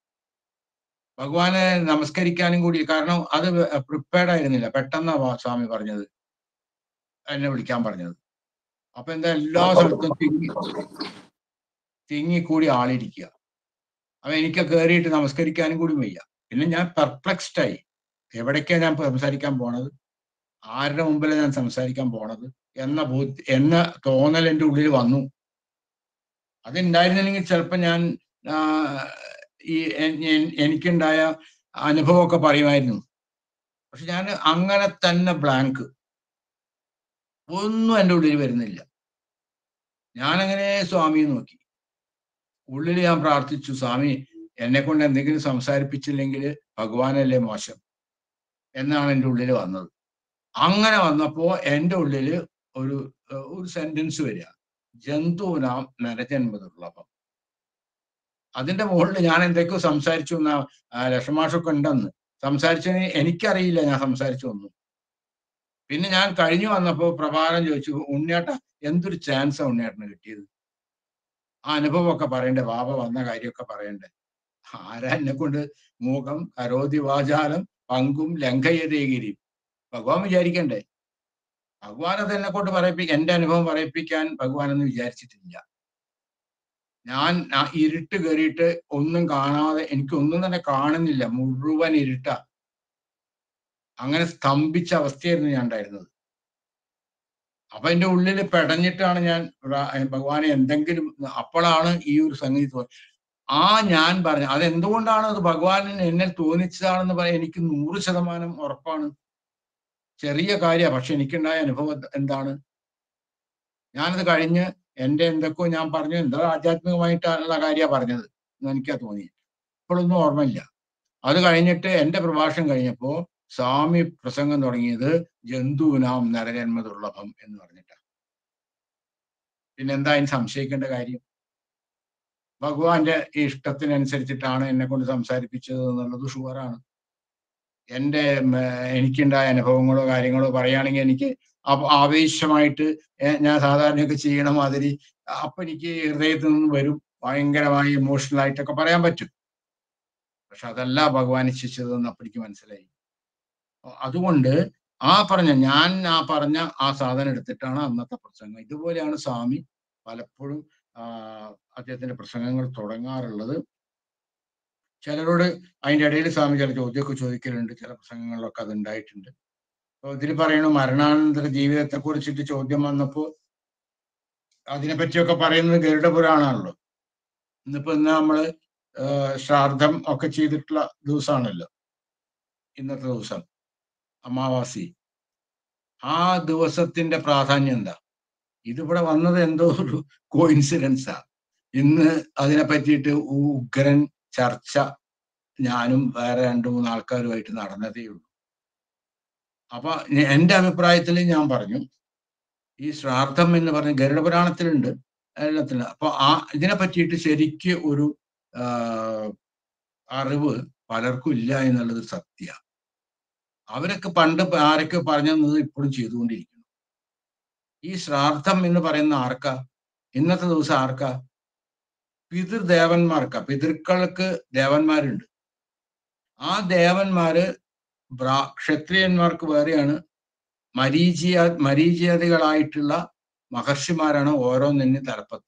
ഭഗവാനെ നമസ്കരിക്കാനും കൂടി കാരണം അത് പ്രിപ്പയർഡ് ആയിരുന്നില്ല പെട്ടെന്നാ വാ- സ്വാമി പറഞ്ഞത് എന്നെ വിളിക്കാൻ പറഞ്ഞത് അപ്പൊ എന്താ എല്ലാ സ്ഥലത്തും തിങ്ങി തിങ്ങിക്കൂടി ആളിരിക്കുക അപ്പൊ എനിക്ക് കയറിയിട്ട് നമസ്കരിക്കാനും കൂടി വയ്യ പിന്നെ ഞാൻ പെർപ്ലക്സ്ഡ് ആയി എവിടേക്കാ ഞാൻ സംസാരിക്കാൻ പോണത് ആരുടെ മുമ്പിലാണ് ഞാൻ സംസാരിക്കാൻ പോണത് എന്ന ബോധ്യ എന്ന തോന്നൽ എൻ്റെ ഉള്ളിൽ വന്നു അതുണ്ടായിരുന്നില്ലെങ്കിൽ ചിലപ്പോൾ ഞാൻ ആ, ഈ എൻ- എൻ- എനിക്കുണ്ടായ അനുഭവമൊക്കെ പറയുമായിരുന്നു പക്ഷെ ഞാൻ അങ്ങനെ തന്നെ ബ്ലാങ്ക് ഒന്നും എൻ്റെ ഉള്ളിൽ വരുന്നില്ല ഞാനങ്ങനെ സ്വാമിയെ നോക്കി ഉള്ളിൽ ഞാൻ പ്രാർത്ഥിച്ചു സ്വാമി എന്നെ കൊണ്ട് എന്തെങ്കിലും സംസാരിപ്പിച്ചില്ലെങ്കിൽ ഭഗവാനല്ലേ മോശം എന്നാണ് എൻ്റെ ഉള്ളിൽ വന്നത് അങ്ങനെ വന്നപ്പോ എൻ്റെ ഉള്ളിൽ ഒരു ഏർ ഒരു സെന്റൻസ് വരിക ജന്തുനാം നരജന്മദുർലഭം അതിന്റെ മുകളിൽ ഞാൻ എന്തൊക്കെയോ സംസാരിച്ചു എന്നാ ലക്ഷമാഷൊക്കെ ഉണ്ടെന്ന് സംസാരിച്ചതിന് എനിക്കറിയില്ല ഞാൻ സംസാരിച്ചു ഒന്നും പിന്നെ ഞാൻ കഴിഞ്ഞു വന്നപ്പോ പ്രഭാരം ചോദിച്ചു ഉണ്ണിയേട്ട എന്തൊരു ചാൻസാ ഉണ്ണിയേട്ടന് കിട്ടിയത് ആ അനുഭവമൊക്കെ പറയണ്ടേ ബാബ വന്ന കാര്യമൊക്കെ പറയണ്ടേ ആരാ എന്നെ കൊണ്ട് മൂകം കരോതി വാചാലം പങ്കും ലംഘയതേഗിരി ഭഗവാൻ വിചാരിക്കണ്ടേ ഭഗവാൻ അത് എന്നെ കൊണ്ട് പറയിപ്പിക്കാൻ എന്റെ അനുഭവം പറയിപ്പിക്കാൻ ഭഗവാൻ എന്ന് വിചാരിച്ചിട്ടില്ല ഞാൻ ആ ഇരുട്ട് കയറിയിട്ട് ഒന്നും കാണാതെ എനിക്ക് ഒന്നും തന്നെ കാണുന്നില്ല മുഴുവൻ ഇരുട്ട അങ്ങനെ സ്തംഭിച്ച അവസ്ഥയായിരുന്നു ഞാൻ ഉണ്ടായിരുന്നത് അപ്പൊ എന്റെ ഉള്ളിൽ പെടഞ്ഞിട്ടാണ് ഞാൻ റാ- ഭഗവാനെ എന്തെങ്കിലും അപ്പോഴാണ് ഈ ഒരു സംഗതി തോ- ആ ഞാൻ പറഞ്ഞ അത് എന്തുകൊണ്ടാണ് അത് ഭഗവാനിന് എന്നെ തോന്നിച്ചതാണെന്ന് പറയാൻ എനിക്ക് നൂറ് ശതമാനം ഉറപ്പാണ് ചെറിയ കാര്യമാണ് പക്ഷെ എനിക്കുണ്ടായ അനുഭവം എന്താണ് ഞാനത് കഴിഞ്ഞ് എന്റെ എന്തൊക്കെയോ ഞാൻ പറഞ്ഞു എന്തോ ആധ്യാത്മികമായിട്ടുള്ള കാര്യമാണ് പറഞ്ഞത് എന്ന് എനിക്കാ തോന്നി ഇപ്പോഴൊന്നും ഓർമ്മയില്ല അത് കഴിഞ്ഞിട്ട് എന്റെ പ്രഭാഷണം കഴിഞ്ഞപ്പോ സ്വാമി പ്രസംഗം തുടങ്ങിയത് ജന്തുവിനാം നരജന്മ ദുർലഭം എന്ന് പറഞ്ഞിട്ടാണ് പിന്നെ എന്താ അതിന് സംശയിക്കേണ്ട കാര്യം ഭഗവാന്റെ ഇഷ്ടത്തിനനുസരിച്ചിട്ടാണ് എന്നെ കൊണ്ട് സംസാരിപ്പിച്ചത് എന്നുള്ളത് ഷുവറാണ് എൻ്റെ ഉം, ഏർ എനിക്കുണ്ടായ അനുഭവങ്ങളോ കാര്യങ്ങളോ പറയുകയാണെങ്കിൽ എനിക്ക് അപ- ആവേശമായിട്ട് ഏർ ഞാൻ സാധാരണയൊക്കെ ചെയ്യണ മാതിരി അപ്പൊ എനിക്ക് ഹൃദയത്തിൽ നിന്ന് വരും ഭയങ്കരമായി ഇമോഷണൽ ആയിട്ടൊക്കെ പറയാൻ പറ്റും പക്ഷെ അതല്ല ഭഗവാൻ ഇച്ഛിച്ചതെന്ന് അപ്പൊ എനിക്ക് മനസ്സിലായി അതുകൊണ്ട് ആ പറഞ്ഞ ഞാൻ ആ പറഞ്ഞ ആ സാധനം എടുത്തിട്ടാണ് അന്നത്തെ പ്രസംഗം ഇതുപോലെയാണ് സ്വാമി പലപ്പോഴും ആ, അദ്ദേഹത്തിന്റെ പ്രസംഗങ്ങൾ തുടങ്ങാറുള്ളത് ചിലരോട് അതിന്റെ ഇടയിൽ സ്വാമി ചില ചോദ്യമൊക്കെ ചോദിക്കലുണ്ട് ചില പ്രസംഗങ്ങളിലൊക്കെ അത് ഉണ്ടായിട്ടുണ്ട് അപ്പൊ ഇതിൽ പറയണു മരണാനന്തര ജീവിതത്തെ കുറിച്ചിട്ട് ചോദ്യം വന്നപ്പോ അതിനെ പറ്റിയൊക്കെ പറയുന്നത് ഗരുഡ പുരാണാണല്ലോ ഇന്നിപ്പോ ഇന്ന് നമ്മള് ആ, ശ്രാദ്ധം ഒക്കെ ചെയ്തിട്ടുള്ള ദിവസമാണല്ലോ ഇന്നത്തെ ദിവസം അമാവാസി ആ ദിവസത്തിന്റെ പ്രാധാന്യം എന്താ ഇതിവിടെ വന്നത് എന്തോ ഒരു കോയിൻസിഡൻസാ ഇന്ന് അതിനെ പറ്റിയിട്ട് ഉഗ്രൻ ചർച്ച ഞാനും വേറെ രണ്ടു മൂന്ന് ആൾക്കാരുമായിട്ട് നടന്നതേ ഉള്ളൂ അപ്പൊ ഞ- എന്റെ അഭിപ്രായത്തിൽ ഞാൻ പറഞ്ഞു ഈ ശ്രാദ്ധം എന്ന് പറഞ്ഞ ഗരുഡപുരാണത്തിലുണ്ട് എല്ലാത്തിലും അപ്പൊ ആ ഇതിനെ പറ്റിയിട്ട് ശരിക്ക് ഒരു ആ, അറിവ് പലർക്കും ഇല്ല എന്നുള്ളത് സത്യ അവരൊക്കെ പണ്ട് പ- ആരൊക്കെ പറഞ്ഞു തന്നത് ഇപ്പോഴും ചെയ്തുകൊണ്ടിരിക്കുന്നു ഈ ശ്രാദ്ധം എന്ന് പറയുന്ന ആർക്കാ ഇന്നത്തെ ദിവസം ആർക്കാ പിതൃദേവന്മാർക്കാ പിതൃക്കൾക്ക് ദേവന്മാരുണ്ട് ആ ദേവന്മാര് ബ്രാ ക്ഷത്രിയന്മാർക്ക് വേറെയാണ് മരീചിയ മരീചിയാദികളായിട്ടുള്ള മഹർഷിമാരാണ് ഓരോന്നിനും തലപ്പത്ത്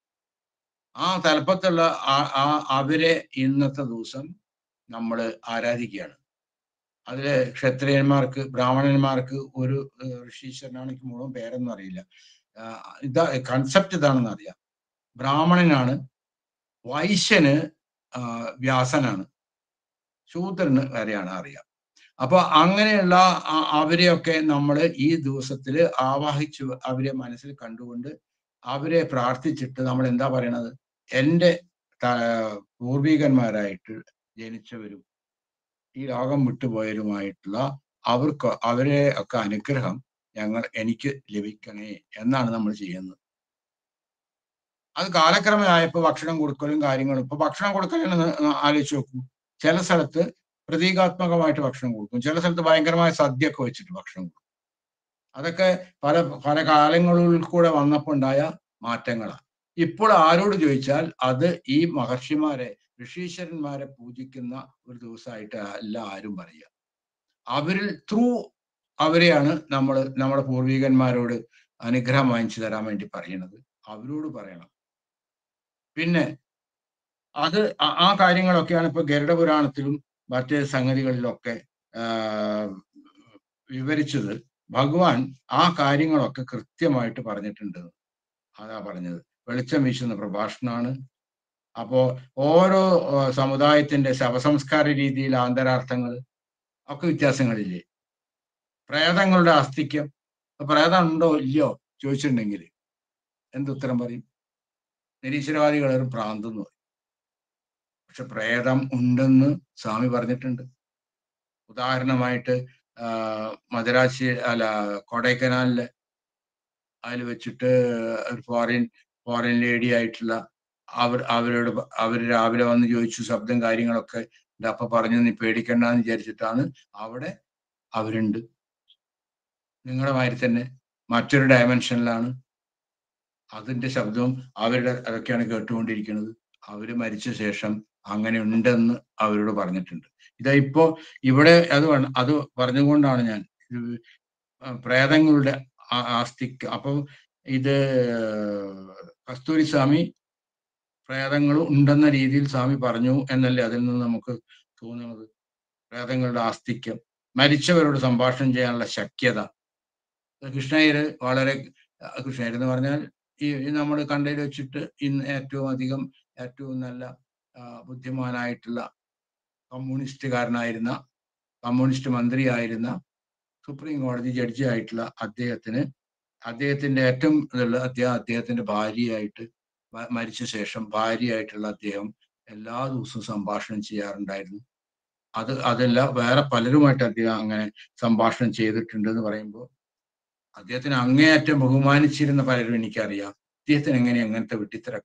ആ തലപ്പത്തുള്ള ആ- ആ അവരെ ഇന്നത്തെ ദിവസം നമ്മൾ ആരാധിക്കുകയാണ് അതില് ക്ഷത്രിയന്മാർക്ക് ബ്രാഹ്മണന്മാർക്ക് ഒരു ഏഹ്, ഋഷീശ്വരനാണ് എനിക്ക് മുഴുവൻ പേരൊന്നും അറിയില്ല ആ, ഇതാ കൺസെപ്റ്റ് ഇതാണെന്ന് അറിയാം ബ്രാഹ്മണനാണ് വൈശ്യന് ആ, വ്യാസനാണ് ശൂദ്രന് വരെയാണ് അറിയാം അപ്പൊ അങ്ങനെയുള്ള ആ- അവരെയൊക്കെ നമ്മൾ ഈ ദിവസത്തില് ആവാഹിച്ചു അവരെ മനസ്സിൽ കണ്ടുകൊണ്ട് അവരെ പ്രാർത്ഥിച്ചിട്ട് നമ്മൾ എന്താ പറയണത് എൻ്റെ ത- പൂർവികന്മാരായിട്ട് ജനിച്ചവരും ഈ ലോകം വിട്ടുപോയവരുമായിട്ടുള്ള അവർക്ക് അവരെ ഒക്കെ അനുഗ്രഹം ഞങ്ങൾ എനിക്ക് ലഭിക്കണേ എന്നാണ് നമ്മൾ ചെയ്യുന്നത് അത് കാലക്രമമായപ്പോ ഭക്ഷണം കൊടുക്കലും കാര്യങ്ങളും ഇപ്പൊ ഭക്ഷണം കൊടുക്കലെന്ന് ആലോചിച്ച് നോക്കൂ ചില സ്ഥലത്ത് പ്രതീകാത്മകമായിട്ട് ഭക്ഷണം കൊടുക്കും ചില സ്ഥലത്ത് ഭയങ്കരമായ സദ്യയൊക്കെ വെച്ചിട്ട് ഭക്ഷണം കൊടുക്കും അതൊക്കെ പല പല കാലങ്ങളിൽ കൂടെ വന്നപ്പോൾ ഉണ്ടായ മാറ്റങ്ങളാണ് ഇപ്പോൾ ആരോട് ചോദിച്ചാൽ അത് ഈ മഹർഷിമാരെ ഋഷീശ്വരന്മാരെ പൂജിക്കുന്ന ഒരു ദിവസമായിട്ട് അല്ല ആരും പറയുക അവരിൽ ത്രൂ അവരെയാണ് നമ്മൾ നമ്മുടെ പൂർവികന്മാരോട് അനുഗ്രഹം വാങ്ങിച്ചു തരാൻ വേണ്ടി പറയുന്നത് അവരോട് പറയണം പിന്നെ അത് ആ- ആ കാര്യങ്ങളൊക്കെയാണ് ഇപ്പൊ ഗരുഡ പുരാണത്തിലും മറ്റ് സംഗതികളിലൊക്കെ ആ, വിവരിച്ചത് ഭഗവാൻ ആ കാര്യങ്ങളൊക്കെ കൃത്യമായിട്ട് പറഞ്ഞിട്ടുണ്ട് അതാ പറഞ്ഞത് വെളിച്ചം വീശുന്ന പ്രഭാഷണമാണ് അപ്പോ ഓരോ ആ, സമുദായത്തിന്റെ ശവസംസ്കാര രീതിയിൽ ആന്തരാർത്ഥങ്ങൾ ഒക്കെ വ്യത്യാസങ്ങളില്ലേ പ്രേതങ്ങളുടെ അസ്ഥിക്യം ഇപ്പൊ പ്രേതം ഉണ്ടോ ഇല്ലയോ ചോദിച്ചിട്ടുണ്ടെങ്കിൽ എന്തുത്തരം പറയും നിരീശ്വരവാദികൾ ഒരു ഭ്രാന്തെന്ന് പറയും പക്ഷെ പ്രേതം ഉണ്ടെന്ന് സ്വാമി പറഞ്ഞിട്ടുണ്ട് ഉദാഹരണമായിട്ട് ആ, മദരാശി അല്ല കൊടൈക്കനാലില് അതിൽ വെച്ചിട്ട് ഒരു ഫോറിൻ ഫോറിൻ ലേഡി ആയിട്ടുള്ള അവർ അവരോട് പ- അവര് രാവിലെ വന്ന് ചോദിച്ചു ശബ്ദം കാര്യങ്ങളൊക്കെ ഇത് അപ്പൊ പറഞ്ഞു നീ പേടിക്കണ്ടെന്ന് വിചാരിച്ചിട്ടാണ് അവിടെ അവരുണ്ട് നിങ്ങളുടെ മാതിരി തന്നെ മറ്റൊരു ഡയമെൻഷനിലാണ് അതിന്റെ ശബ്ദവും അവരുടെ അതൊക്കെയാണ് കേട്ടുകൊണ്ടിരിക്കുന്നത് അവര് മരിച്ച ശേഷം അങ്ങനെ ഉണ്ടെന്ന് അവരോട് പറഞ്ഞിട്ടുണ്ട് ഇതാ ഇപ്പോ ഇവിടെ അത് വേണം- അത് പറഞ്ഞുകൊണ്ടാണ് ഞാൻ ഇത് ആ, പ്രേതങ്ങളുടെ ആ- ആസ്തിക്ക് അപ്പം ഇത് കസ്തൂരി സ്വാമി പ്രേതങ്ങൾ ഉണ്ടെന്ന രീതിയിൽ സ്വാമി പറഞ്ഞു എന്നല്ലേ അതിൽ നിന്ന് നമുക്ക് തോന്നുന്നത് പ്രേതങ്ങളുടെ ആസ്തിക്യം മരിച്ചവരോട് സംഭാഷണം ചെയ്യാനുള്ള ശക്യത കൃഷ്ണയ്യര് വളരെ ആ, കൃഷ്ണയ്യർ എന്ന് പറഞ്ഞാൽ ഈ നമ്മൾ കണ്ടതിൽ വെച്ചിട്ട് ഇന്ന് ഏറ്റവും അധികം ഏറ്റവും നല്ല ആ, ബുദ്ധിമാനായിട്ടുള്ള കമ്മ്യൂണിസ്റ്റുകാരനായിരുന്ന കമ്മ്യൂണിസ്റ്റ് മന്ത്രിയായിരുന്ന സുപ്രീം കോടതി ജഡ്ജി ആയിട്ടുള്ള അദ്ദേഹത്തിന് അദ്ദേഹത്തിന്റെ ഏറ്റവും ഇതുള്ള അദ്ദേഹം അദ്ദേഹത്തിന്റെ ഭാര്യയായിട്ട് മ- മരിച്ച ശേഷം ഭാര്യയായിട്ടുള്ള അദ്ദേഹം എല്ലാ ദിവസവും സംഭാഷണം ചെയ്യാറുണ്ടായിരുന്നു അത് അതല്ല വേറെ പലരുമായിട്ട് അദ്ദേഹം അങ്ങനെ സംഭാഷണം ചെയ്തിട്ടുണ്ട് എന്ന് പറയുമ്പോൾ അദ്ദേഹത്തിന് അങ്ങേയറ്റം ബഹുമാനിച്ചിരുന്ന പലരും എനിക്കറിയാം അദ്ദേഹത്തിന് എങ്ങനെ അങ്ങനത്തെ വെട്ടിത്തിരക്കെ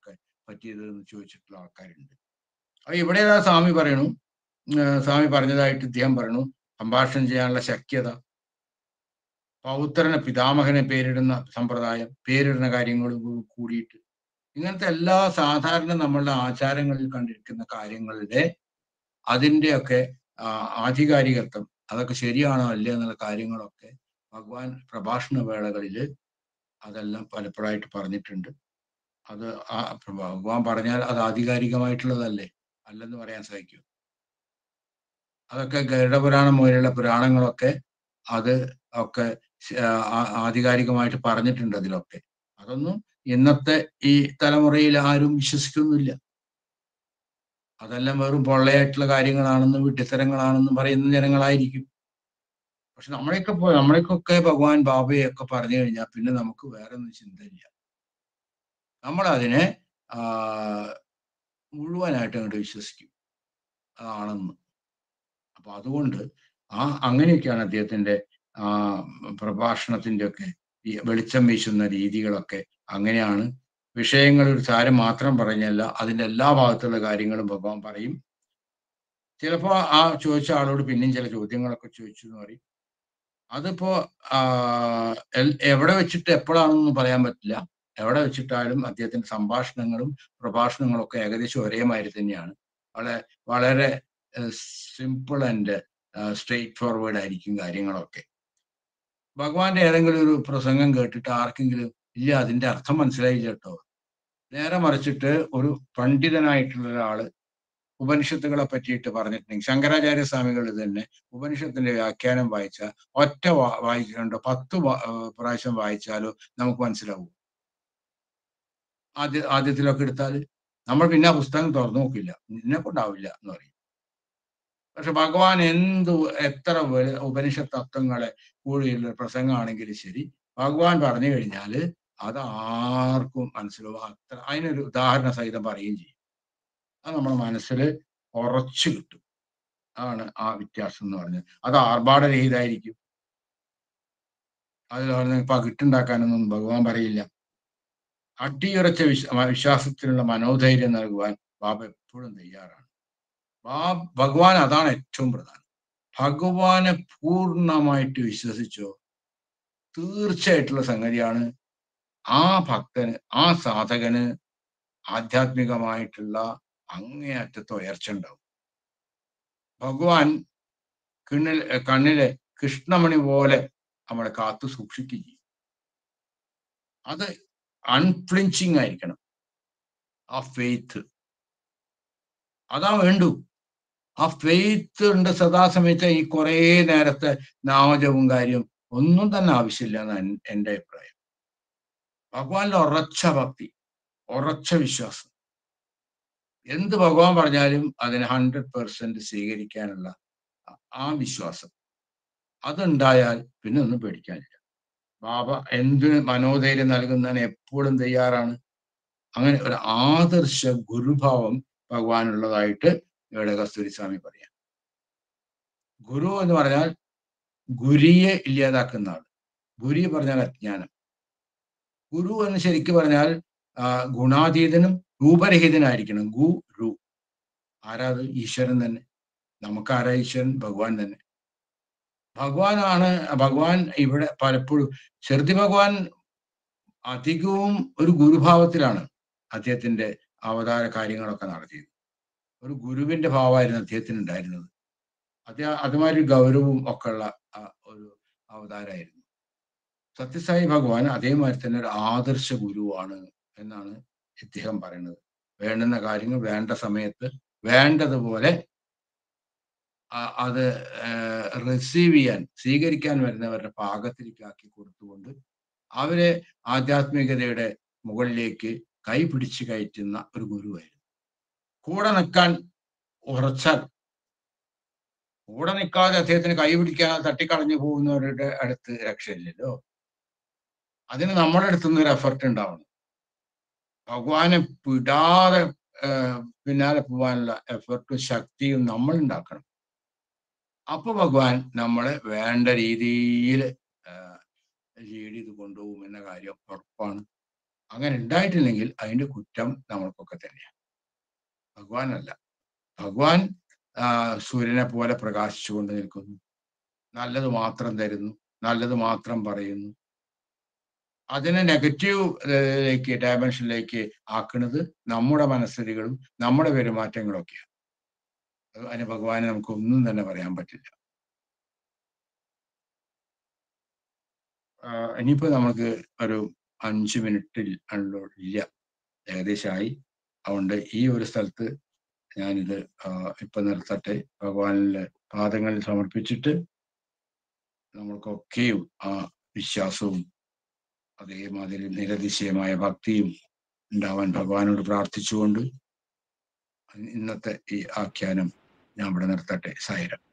പറ്റിയത് എന്ന് ചോദിച്ചിട്ടുള്ള ആൾക്കാരുണ്ട് അപ്പൊ ഇവിടെ ഏതാ സ്വാമി പറയണു ഏർ സ്വാമി പറഞ്ഞതായിട്ട് ഇദ്ദേഹം പറയണു സംഭാഷണം ചെയ്യാനുള്ള ശക്യത പൗത്രനെ പിതാമഹനെ പേരിടുന്ന സമ്പ്രദായം പേരിടുന്ന കാര്യങ്ങൾ കൂടിയിട്ട് ഇങ്ങനത്തെ എല്ലാ സാധാരണ നമ്മളുടെ ആചാരങ്ങളിൽ കണ്ടിരിക്കുന്ന കാര്യങ്ങളുടെ അതിൻ്റെയൊക്കെ ആ, ആധികാരികത്വം അതൊക്കെ ശരിയാണോ അല്ലേ എന്നുള്ള കാര്യങ്ങളൊക്കെ ഭഗവാൻ പ്രഭാഷണ വേളകളിൽ അതെല്ലാം പലപ്പോഴായിട്ട് പറഞ്ഞിട്ടുണ്ട് അത് ആ ഭഗവാൻ പറഞ്ഞാൽ അത് ആധികാരികമായിട്ടുള്ളതല്ലേ അല്ലെന്ന് പറയാൻ സാധിക്കും അതൊക്കെ ഗരുഡപുരാണം മുതലുള്ള പുരാണങ്ങളൊക്കെ അത് ഒക്കെ ശ- ആ- ആധികാരികമായിട്ട് പറഞ്ഞിട്ടുണ്ട് അതിലൊക്കെ അതൊന്നും ഇന്നത്തെ ഈ തലമുറയിൽ ആരും വിശ്വസിക്കുന്നില്ല അതെല്ലാം വെറും പൊള്ളയായിട്ടുള്ള കാര്യങ്ങളാണെന്നും വിഡ്ഢിത്തരങ്ങളാണെന്നും പറയുന്ന ജനങ്ങളായിരിക്കും പക്ഷെ നമ്മളെയൊക്കെ പോ നമ്മളെയൊക്കെ ഭഗവാൻ ബാബയൊക്കെ പറഞ്ഞു കഴിഞ്ഞാൽ പിന്നെ നമുക്ക് വേറെ ഒന്നും ചിന്തയില്ല നമ്മൾ അതിനെ ആ മുഴുവനായിട്ട് അങ്ങോട്ട് വിശ്വസിക്കും അതാണെന്ന് അപ്പൊ അതുകൊണ്ട് ആ അങ്ങനെയൊക്കെയാണ് അദ്ദേഹത്തിന്റെ ആ പ്രഭാഷണത്തിന്റെ ഒക്കെ ഈ വെളിച്ചം വീശുന്ന രീതികളൊക്കെ അങ്ങനെയാണ് വിഷയങ്ങൾ ഒരു സാരം മാത്രം പറഞ്ഞല്ല അതിന്റെ എല്ലാ ഭാഗത്തുള്ള കാര്യങ്ങളും ഭഗവാൻ പറയും ചിലപ്പോ ആ ചോദിച്ച ആളോട് പിന്നെയും ചില ചോദ്യങ്ങളൊക്കെ ചോദിച്ചു എന്ന് പറയും അതിപ്പോ ആ എൽ- എവിടെ വെച്ചിട്ട് എപ്പോഴാണെന്നൊന്നും പറയാൻ പറ്റില്ല എവിടെ വെച്ചിട്ടായാലും അദ്ദേഹത്തിന്റെ സംഭാഷണങ്ങളും പ്രഭാഷണങ്ങളും ഒക്കെ ഏകദേശം ഒരേ മാതിരി തന്നെയാണ് വളരെ വളരെ സിമ്പിൾ ആൻഡ് സ്ട്രെയിറ്റ് ഫോർവേഡ് ആയിരിക്കും കാര്യങ്ങളൊക്കെ ഭഗവാന്റെ ഏതെങ്കിലും ഒരു പ്രസംഗം കേട്ടിട്ട് ആർക്കെങ്കിലും ഇല്ല അതിന്റെ അർത്ഥം മനസ്സിലായില്ല കേട്ടോ നേരെ മറിച്ചിട്ട് ഒരു പണ്ഡിതനായിട്ടുള്ള ഒരാള് ഉപനിഷത്തുകളെ പറ്റിയിട്ട് പറഞ്ഞിട്ടുണ്ടെങ്കിൽ ശങ്കരാചാര്യ സ്വാമികൾ തന്നെ ഉപനിഷത്തിന്റെ വ്യാഖ്യാനം വായിച്ച ഒറ്റ വാ- വായിക്കണ്ടോ പത്ത് വാ- ആ, പ്രാവശ്യം വായിച്ചാലോ നമുക്ക് മനസ്സിലാവും ആദ്യ ആദ്യത്തിലൊക്കെ എടുത്താൽ നമ്മൾ പിന്നെ ആ പുസ്തകം തുറന്നു നോക്കില്ല നിന്നെ കൊണ്ടാവില്ല എന്ന് പറയും പക്ഷെ ഭഗവാൻ എന്ത് എത്ര വലു- ഉപനിഷത്ത് തത്വങ്ങളെ കൂടിയുള്ള പ്രസംഗമാണെങ്കിലും ശരി ഭഗവാൻ പറഞ്ഞു കഴിഞ്ഞാല് അത് ആർക്കും മനസ്സിലാവും അത്ര അതിനൊരു ഉദാഹരണ സഹിതം പറയുകയും ചെയ്യും അത് നമ്മുടെ മനസ്സിൽ ഉറച്ചു കിട്ടും അതാണ് ആ വ്യത്യാസം എന്ന് പറഞ്ഞത് അത് ആർഭാടരഹിതായിരിക്കും അതിൽ പറഞ്ഞ പകിട്ടുണ്ടാക്കാനൊന്നും ഭഗവാൻ പറയില്ല അടിയുറച്ച വിശ്വ വിശ്വാസത്തിനുള്ള മനോധൈര്യം നൽകുവാൻ ബാബ എപ്പോഴും തയ്യാറാണ് ബാ ഭഗവാൻ അതാണ് ഏറ്റവും പ്രധാനം ഭഗവാനെ പൂർണ്ണമായിട്ട് വിശ്വസിച്ചോ തീർച്ചയായിട്ടുള്ള സംഗതിയാണ് ആ ഭക്തന് ആ സാധകന് ആധ്യാത്മികമായിട്ടുള്ള അങ്ങേയറ്റത്തെ ഉയർച്ച ഉണ്ടാവും ഭഗവാൻ കണ്ണിൽ കണ്ണിലെ കൃഷ്ണമണി പോലെ നമ്മളെ കാത്തു സൂക്ഷിക്കുകയും ചെയ്യും അത് അൺഫ്ലിഞ്ചിങ് ആയിരിക്കണം ആ ഫെയ്ത്ത് അതാ വേണ്ടു ആ ഫെയ്ത്ത് ഉണ്ട് സദാസമയത്ത് ഈ കുറേ നേരത്തെ നാമജവും കാര്യം ഒന്നും തന്നെ ആവശ്യമില്ല എന്നാണ് എൻ്റെ അഭിപ്രായം ഭഗവാനിലെ ഉറച്ച ഭക്തി ഉറച്ച വിശ്വാസം എന്ത് ഭഗവാൻ പറഞ്ഞാലും അതിനെ ഹൺഡ്രഡ് പെർസെന്റ് സ്വീകരിക്കാനുള്ള ആ- ആ വിശ്വാസം അതുണ്ടായാൽ പിന്നെ ഒന്നും പേടിക്കാനില്ല ബാബ എന്തിന് മനോധൈര്യം നൽകുന്നതിന് എപ്പോഴും തയ്യാറാണ് അങ്ങനെ ഒരു ആദർശ ഗുരുഭാവം ഭഗവാനുള്ളതായിട്ട് ഇവിടെ കസ്തൂരി സ്വാമി പറയാം ഗുരു എന്ന് പറഞ്ഞാൽ ഗുരിയെ ഇല്ലാതാക്കുന്ന ആൾ ഗുരി പറഞ്ഞാൽ അജ്ഞാനം ഗുരു എന്ന് ശരിക്കും പറഞ്ഞാൽ ആ, ഗുണാതീതനും രൂപരഹിതനായിരിക്കണം ഗു രു ആരാത് ഈശ്വരൻ തന്നെ നമുക്ക് ആരാ ഈശ്വരൻ ഭഗവാൻ തന്നെ ഭഗവാനാണ് ഭഗവാൻ ഇവിടെ പലപ്പോഴും ചെറുതി ഭഗവാൻ അധികവും ഒരു ഗുരുഭാവത്തിലാണ് അദ്ദേഹത്തിന്റെ അവതാര കാര്യങ്ങളൊക്കെ നടത്തിയത് ഒരു ഗുരുവിന്റെ ഭാവമായിരുന്നു അദ്ദേഹത്തിന് ഉണ്ടായിരുന്നത് അദ്ദേഹം അതുമാതിരി ഗൗരവവും ഒക്കെ ഉള്ള ആ, ഒരു അവതാരമായിരുന്നു സത്യസായി ഭഗവാൻ അതേമാതിരി തന്നെ ഒരു ആദർശ ഗുരുവാണ് എന്നാണ് ഇദ്ദേഹം പറയുന്നത് വേണ്ടുന്ന കാര്യങ്ങൾ വേണ്ട സമയത്ത് വേണ്ടതുപോലെ ആ- അത് റിസീവ് ചെയ്യാൻ സ്വീകരിക്കാൻ വരുന്നവരുടെ പാകത്തിലേക്കാക്കി കൊടുത്തുകൊണ്ട് അവരെ ആധ്യാത്മികതയുടെ മുകളിലേക്ക് കൈ പിടിച്ചു കയറ്റുന്ന ഒരു ഗുരുവായിരുന്നു കൂടെ നിൽക്കാൻ ഉറച്ചാൽ കൂടെ നിൽക്കാതെ അദ്ദേഹത്തിന് കൈ പിടിക്കാൻ തട്ടിക്കളഞ്ഞു പോകുന്നവരുടെ അടുത്ത് രക്ഷയില്ലല്ലോ അതിന് നമ്മുടെ അടുത്തുനിന്ന് ഒരു എഫർട്ട് ഉണ്ടാവണം ഭഗവാനെ വിടാതെ ഏർ പിന്നാലെ പോകാനുള്ള എഫർട്ടും ശക്തിയും നമ്മൾ ഉണ്ടാക്കണം അപ്പൊ ഭഗവാൻ നമ്മളെ വേണ്ട രീതിയിൽ ലീഡ് ചെയ്ത് കൊണ്ടുപോകും എന്ന കാര്യം ഉറപ്പാണ് അങ്ങനെ ഉണ്ടായിട്ടില്ലെങ്കിൽ അതിന്റെ കുറ്റം നമ്മൾക്കൊക്കെ തന്നെയാണ് ഭഗവാനല്ല ഭഗവാൻ ആ, സൂര്യനെ പോലെ പ്രകാശിച്ചുകൊണ്ട് നിൽക്കുന്നു നല്ലത് മാത്രം തരുന്നു നല്ലത് മാത്രം പറയുന്നു അതിനെ നെഗറ്റീവ് ഡയമെൻഷനിലേക്ക് ആക്കുന്നത് നമ്മുടെ മനസ്ഥിതികളും നമ്മുടെ പെരുമാറ്റങ്ങളും ഒക്കെയാണ് അത് അതിന് ഭഗവാനെ നമുക്ക് ഒന്നും തന്നെ പറയാൻ പറ്റില്ല ആ, ഇനിയിപ്പോ നമുക്ക് ഒരു അഞ്ച് മിനിറ്റിൽ ഉള്ളൂ ഇല്ല ഏകദേശമായി അതുകൊണ്ട് ഈ ഒരു സ്ഥലത്ത് ഞാനിത് ആ, ഇപ്പൊ നിർത്തട്ടെ ഭഗവാനിലെ പാദങ്ങളിൽ സമർപ്പിച്ചിട്ട് നമ്മൾക്കൊക്കെയും ആ വിശ്വാസവും അതേമാതിരി നിരതിശയമായ ഭക്തിയും ഉണ്ടാവാൻ ഭഗവാനോട് പ്രാർത്ഥിച്ചുകൊണ്ട് ഇന്നത്തെ ഈ ആഖ്യാനം ഞാൻ ഇവിടെ നിർത്തട്ടെ സായിരം